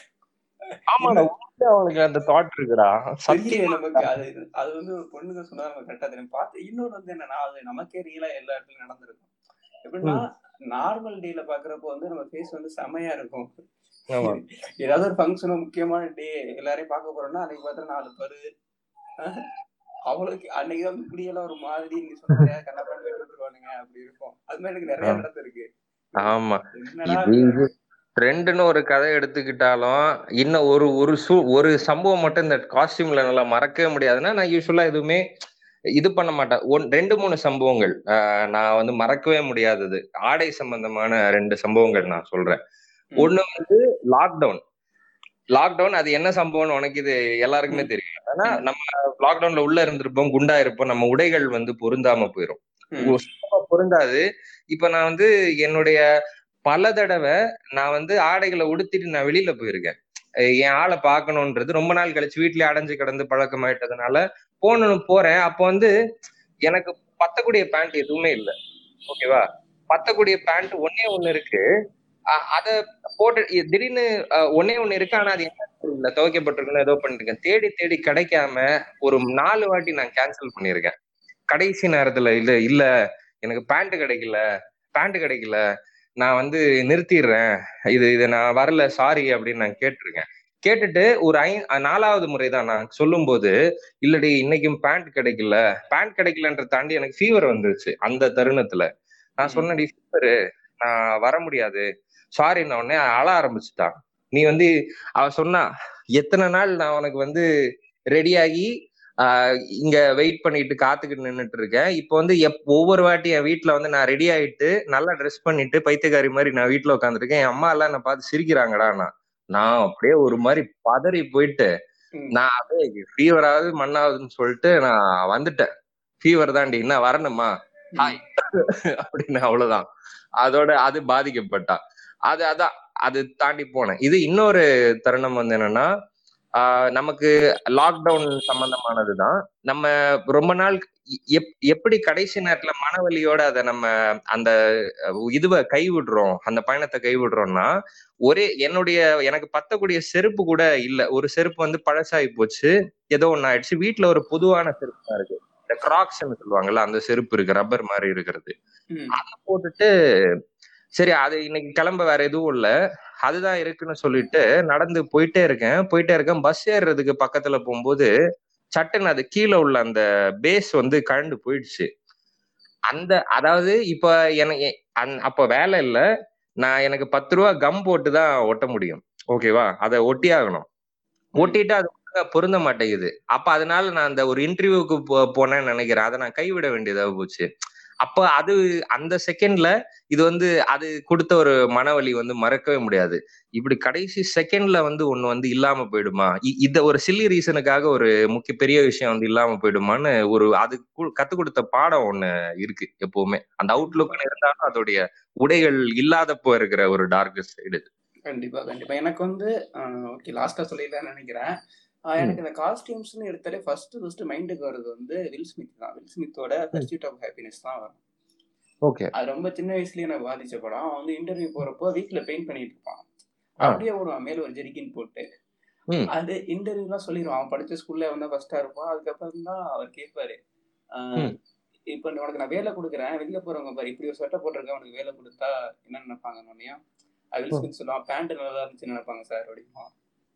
ஆமாடா உண்மையிலே அவனுக்கு அந்த தாட் இருக்குடா தெரியல சத்தியமா நமக்கு அது அது வந்து ஒரு பொண்ணுங்க சொன்னா நம்ம கரெக்டா தெரியும் பார்த்து இன்னொன்னு வந்து என்னன்னா அது நமக்கே ரியலா எல்லா இடத்துலயும் நடந்திருக்கும் எப்படின்னா நார்மல் டேல பாக்குறப்போ வந்து நம்ம ஃபேஸ் வந்து செமையா இருக்கும் ஆமா ஏதாவது ஒரு ஃபங்க்ஷனோ முக்கியமான டே எல்லாரையும் பார்க்க போறோம்னா அன்னைக்கு பார்த்தா நாலு பரு அஹ், அவளுக்கு அன்னைக்கு வந்து இப்படியெல்லாம் ஒரு மாதிரி நீ சொன்ன கண்ணப்பாண்டு வெட்டி விட்டுருவானுங்க அப்படி இருக்கும் அது மாதிரி எனக்கு நிறைய ஆமா. நடந்திருக்கு ஆமா என்னடா இது இது ட்ரெண்டுன்னு ஒரு கதை எடுத்துக்கிட்டாலும் இன்னும் ஒரு ஒரு சூ ஒரு சம்பவம் மட்டும் இந்த காஸ்டியூம்ல நல்லா மறக்கவே முடியாதுன்னா நான் யூஸ்வலா எதுவுமே இது பண்ண மாட்டேன் ஒன் ரெண்டு மூணு சம்பவங்கள் ஆஹ் நான் வந்து மறக்கவே முடியாதது ஆடை சம்பந்தமான ரெண்டு சம்பவங்கள் நான் சொல்றேன் ம். ஒண்ணு வந்து லாக்டவுன் லாக்டவுன் அது என்ன சம்பவம்னு உனக்கு இது எல்லாருக்குமே ம். தெரியும் ஆனா ம். நம்ம லாக்டவுன்ல உள்ள இருந்திருப்போம் குண்டா இருப்போம் நம்ம உடைகள் வந்து பொருந்தாம போயிரும் ம். சுத்தமா பொருந்தாது இப்ப நான் வந்து என்னுடைய பல தடவை நான் வந்து ஆடைகளை உடுத்திட்டு நான் வெளியில போயிருக்கேன் அஹ் என் ஆளை பார்க்கணுன்றது ரொம்ப நாள் கழிச்சு வீட்லயே அடைஞ்சு கிடந்து பழக்கமாயிட்டதுனால போகணும் போறேன் அப்போ வந்து எனக்கு பத்தக்கூடிய பேண்ட் எதுவுமே இல்லை ஓகேவா பத்தக்கூடிய பேண்ட் ஒன்னே ஒண்ணு இருக்கு அ- அத போட்டு இ- திடீர்னு அஹ், ஒண்ணே ஒண்ணு இருக்கு ஆனா அது என்ன இல்ல துவைக்கப்பட்டிருக்குன்னு ஏதோ பண்ணிருக்கேன் தேடி தேடி கிடைக்காம ஒரு நாலு வாட்டி நான் கேன்சல் பண்ணியிருக்கேன் கடைசி நேரத்துல இல்ல இல்ல எனக்கு பேண்ட் கிடைக்கல பேண்ட் கிடைக்கல நான் வந்து நிறுத்திடுறேன் இது இது நான் வரல சாரி அப்படின்னு நான் கேட்டிருக்கேன் கேட்டுட்டு ஒரு ஐ நாலாவது முறை தான் நான் சொல்லும்போது இல்லடி இன்னைக்கும் பேண்ட் கிடைக்கல பேண்ட் கிடைக்கலன்ற தாண்டி எனக்கு ஃபீவர் வந்துருச்சு அந்த தருணத்துல நான் ம். சொன்னடி ஃபீவரு நான் வர முடியாது சாரி நான் உடனே அழ ஆரம்பிச்சுட்டான் நீ வந்து அவ சொன்னா எத்தனை நாள் நான் உனக்கு வந்து ரெடியாகி ஆஹ் இங்க வெயிட் பண்ணிட்டு காத்துக்கிட்டு நின்னுட்டு இருக்கேன் இப்போ வந்து எப் ஒவ்வொரு வாட்டி என் வீட்ல வந்து நான் ரெடி ஆயிட்டு நல்லா ட்ரெஸ் பண்ணிட்டு பைத்தியக்காரி மாதிரி நான் வீட்ல உட்காந்துருக்கேன் என் அம்மா எல்லாம் என்ன பார்த்து சிரிக்கிறாங்கடா நான் நான் அப்படியே ஒரு மாதிரி பதறி போயிட்டு ம். நான் அப்படியே ஃபீவர் ஆகுது மண்ணாகுதுன்னு சொல்லிட்டு நான் வந்துட்டேன் ஃபீவர் தாண்டி என்ன வரணுமா ஹாய் அப்படின்னு அவ்வளவுதான் அதோட அது பாதிக்கப்பட்டா அது அதான் அது தாண்டி போனேன் இது இன்னொரு தருணம் வந்து என்னன்னா ஆஹ் நமக்கு லாக்டவுன் சம்பந்தமானதுதான் நம்ம ரொம்ப நாள் எப்- எப்படி கடைசி நேரத்துல மனவலியோட அதை நம்ம அந்த இதுவை கைவிடுறோம் அந்த பயணத்தை கைவிடுறோம்னா ஒரே என்னுடைய எனக்கு பத்தக்கூடிய செருப்பு கூட இல்ல ஒரு செருப்பு வந்து பழசாகி போச்சு ஏதோ ஒண்ணு ஆயிடுச்சு வீட்டுல ஒரு பொதுவான செருப்பு தான் இருக்கு இந்த கிராக்ஸ்ன்னு சொல்லுவாங்கல்ல அந்த செருப்பு இருக்கு ரப்பர் மாதிரி இருக்கிறது ம். போட்டுட்டு சரி அது இன்னைக்கு கிளம்ப வேற எதுவும் இல்ல அதுதான் இருக்குன்னு சொல்லிட்டு நடந்து போயிட்டே இருக்கேன் போயிட்டே இருக்கேன் பஸ் ஏறுறதுக்கு பக்கத்துல போகும்போது சட்டுன்னு அது கீழே உள்ள அந்த பேஸ் வந்து கழண்டு போயிடுச்சு அந்த அதாவது இப்ப எனக்கு அந் அப்ப வேலை இல்ல நான் எனக்கு பத்து ரூபா கம் போட்டு தான் ஒட்ட முடியும் ஓகேவா அதை ஒட்டி ஆகணும் ஒட்டிட்டு அது ஒழுங்கா பொருந்த மாட்டேங்குது அப்ப அதனால நான் அந்த ஒரு இன்டர்வியூக்கு போனேன்னு நினைக்கிறேன் அதை நான் கைவிட வேண்டியதா போச்சு அப்ப அது அந்த செகண்ட்ல இது வந்து அது கொடுத்த ஒரு மனவலி வந்து மறக்கவே முடியாது இப்படி கடைசி செகண்ட்ல வந்து ஒண்ணு வந்து இல்லாம போயிடுமா இ- இத ஒரு சில்லி ரீசனுக்காக ஒரு முக்கிய பெரிய விஷயம் வந்து இல்லாம போயிடுமான்னு ஒரு அது கு- கத்துக் கொடுத்த பாடம் ஒண்ணு இருக்கு எப்பவுமே அந்த அவுட்லுக் இருந்தாலும் அதோடைய உடைகள் இல்லாதப்போ இருக்கிற ஒரு டார்க் சைடு கண்டிப்பா கண்டிப்பா எனக்கு வந்து ஓகே லாஸ்டா சொல்லிடலாம்னு நினைக்கிறேன் ஆஹ் எனக்கு இந்த காஸ்டியூம்ஸ்னு எடுத்தாலே ஃபர்ஸ்ட் ஃபர்ஸ்ட் மைண்டுக்கு வர்றது வந்து வில் ஸ்மித் தான் வில் ஸ்மித்தோட பர்சியூட் ஆஃப் ஹாப்பினஸ் தான் வரும் ஓகே அது ரொம்ப சின்ன வயசுலயே எனக்கு பாதிச்ச படம் அவன் வந்து இன்டர்வியூ போறப்போ வீட்ல பெயிண்ட் பண்ணிட்டு இருப்பான் ஆ. அப்படியே ஓடுவான் மேல ஒரு ஜெரிக்கின் போட்டு ம். அது இன்டர்வியூலாம் சொல்லிடுவான் அவன் படிச்ச ஸ்கூல்ல வந்து ஃபர்ஸ்டா இருப்பான் அதுக்கப்புறம் தான் அவர் கேட்பாரு ஆஹ் ம். இப்போ உனக்கு நான் வேலை கொடுக்குறேன் வெளில போறவங்க பாரு இப்படி ஒரு சட்டை போட்டிருக்கேன் உனக்கு வேலை கொடுத்தா என்ன நினைப்பாங்க நோனியா வில் ஸ்மித் சொல்லுவான் பேண்ட் நல்லா இருந்துச்சுன்னு நினைப்பாங்க சார் அப்படிமா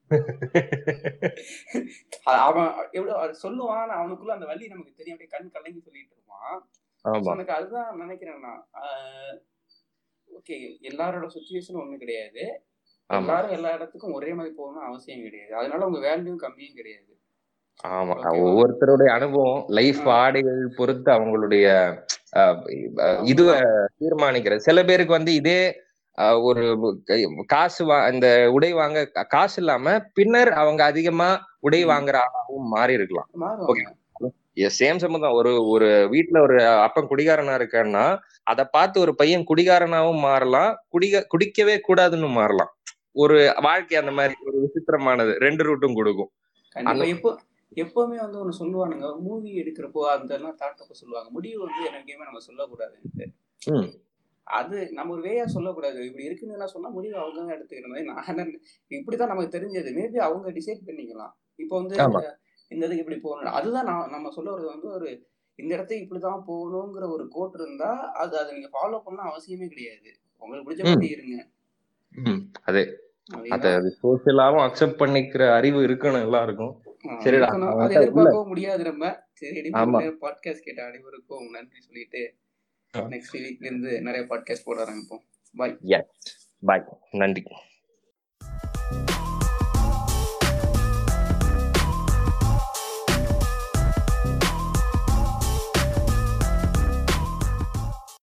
அது அவன் எவ்வளவு அவர் சொல்லுவான் ஆனா அவனுக்குள்ள அந்த வலி நமக்கு தெரியும் அப்படியே கண் கலங்கி சொல்லிட்டு இருப்பான் So, ஆமா எனக்கு அதுதான் நினைக்கிறேன் நான் ஓகே எல்லாரோட சுச்சுவேஷனும் ஒண்ணு கிடையாது ஆமா எல்லாரும் எல்லா இடத்துக்கும் ஒரே மாதிரி போகணும்னு அவசியம் கிடையாது அதனால உங்க வேல்யூ கம்மியும் கிடையாது ஆமா ஓகேவா? ஒவ்வொருத்தருடைய அனுபவம் லைஃப் ஆ. ஆடைகள் பொறுத்து அவங்களுடைய அஹ், அஹ், இதுவ தீர்மானிக்கிறது சில பேருக்கு வந்து இதே ஆஹ் ஒரு கை- காசு வா இந்த உடை வாங்க கா- காசு இல்லாம பின்னர் அவங்க அதிகமா உடை ம். வாங்குற ஆளாகவும் மாறி இருக்கலாம் மாறுவாங்க சேம் சம்பந்தம் ஒரு ஒரு வீட்ல ஒரு அப்பன் குடிகாரனா இருக்கான்னா அதை பார்த்து ஒரு பையன் குடிகாரனாவும் மாறலாம் குடிக குடிக்கவே கூடாதுன்னு மாறலாம் ஒரு வாழ்க்கை அந்த மாதிரி ஒரு விசித்திரமானது ரெண்டு ரூட்டும் கொடுக்கும் கண்டிப்பா எப்போ எப்பவுமே வந்து ஒண்ணு சொல்லுவானுங்க மூவி எடுக்கிறப்போ அந்த எல்லாம் தாட்டப்ப சொல்லுவாங்க முடிவு வந்து எனக்குமே நம்ம சொல்லக்கூடாது ம் அது நம்ம ஒரு வேயா சொல்லக்கூடாது இப்படி இருக்குன்னு எல்லாம் சொன்னா முடிவு அவங்க தான் எடுத்துக்கிற மாதிரி நான் என்ன இப்படிதான் நமக்கு தெரிஞ்சது மேபி அவங்க டிசைட் பண்ணிக்கலாம் இப்போ வந்து ஆமா. இந்த இதுக்கு இப்படி போகணும் அதுதான் நான் நம்ம சொல்ல வர்றது வந்து ஒரு இந்த இடத்துக்கு இப்படிதான் போகணுங்கிற ஒரு கோட் இருந்தா அது அதை நீங்க ஃபாலோ பண்ண அவசியமே கிடையாது உங்களுக்கு பிடிச்ச ம். மாதிரி இருங்க ம் அதே அத அதுதான். சோசியலாவும் அக்செப்ட் பண்ணிக்கிற அறிவு இருக்கணும் எல்லாருக்கும் ஆ, சரிடா, இருக்கணும். அவன் அது கிட்ட எதிர்பார்க்கவும் முடியாது நம்ம சரி ஆமா. பாட்காஸ்ட் கேட்ட அனைவருக்கும் நன்றி சொல்லிட்டு ஆ. நெக்ஸ்ட் வீக்ல இருந்து நிறைய பாட்காஸ்ட் போட ஆரம்பிப்போம் பாய் எஸ் பாய் நன்றி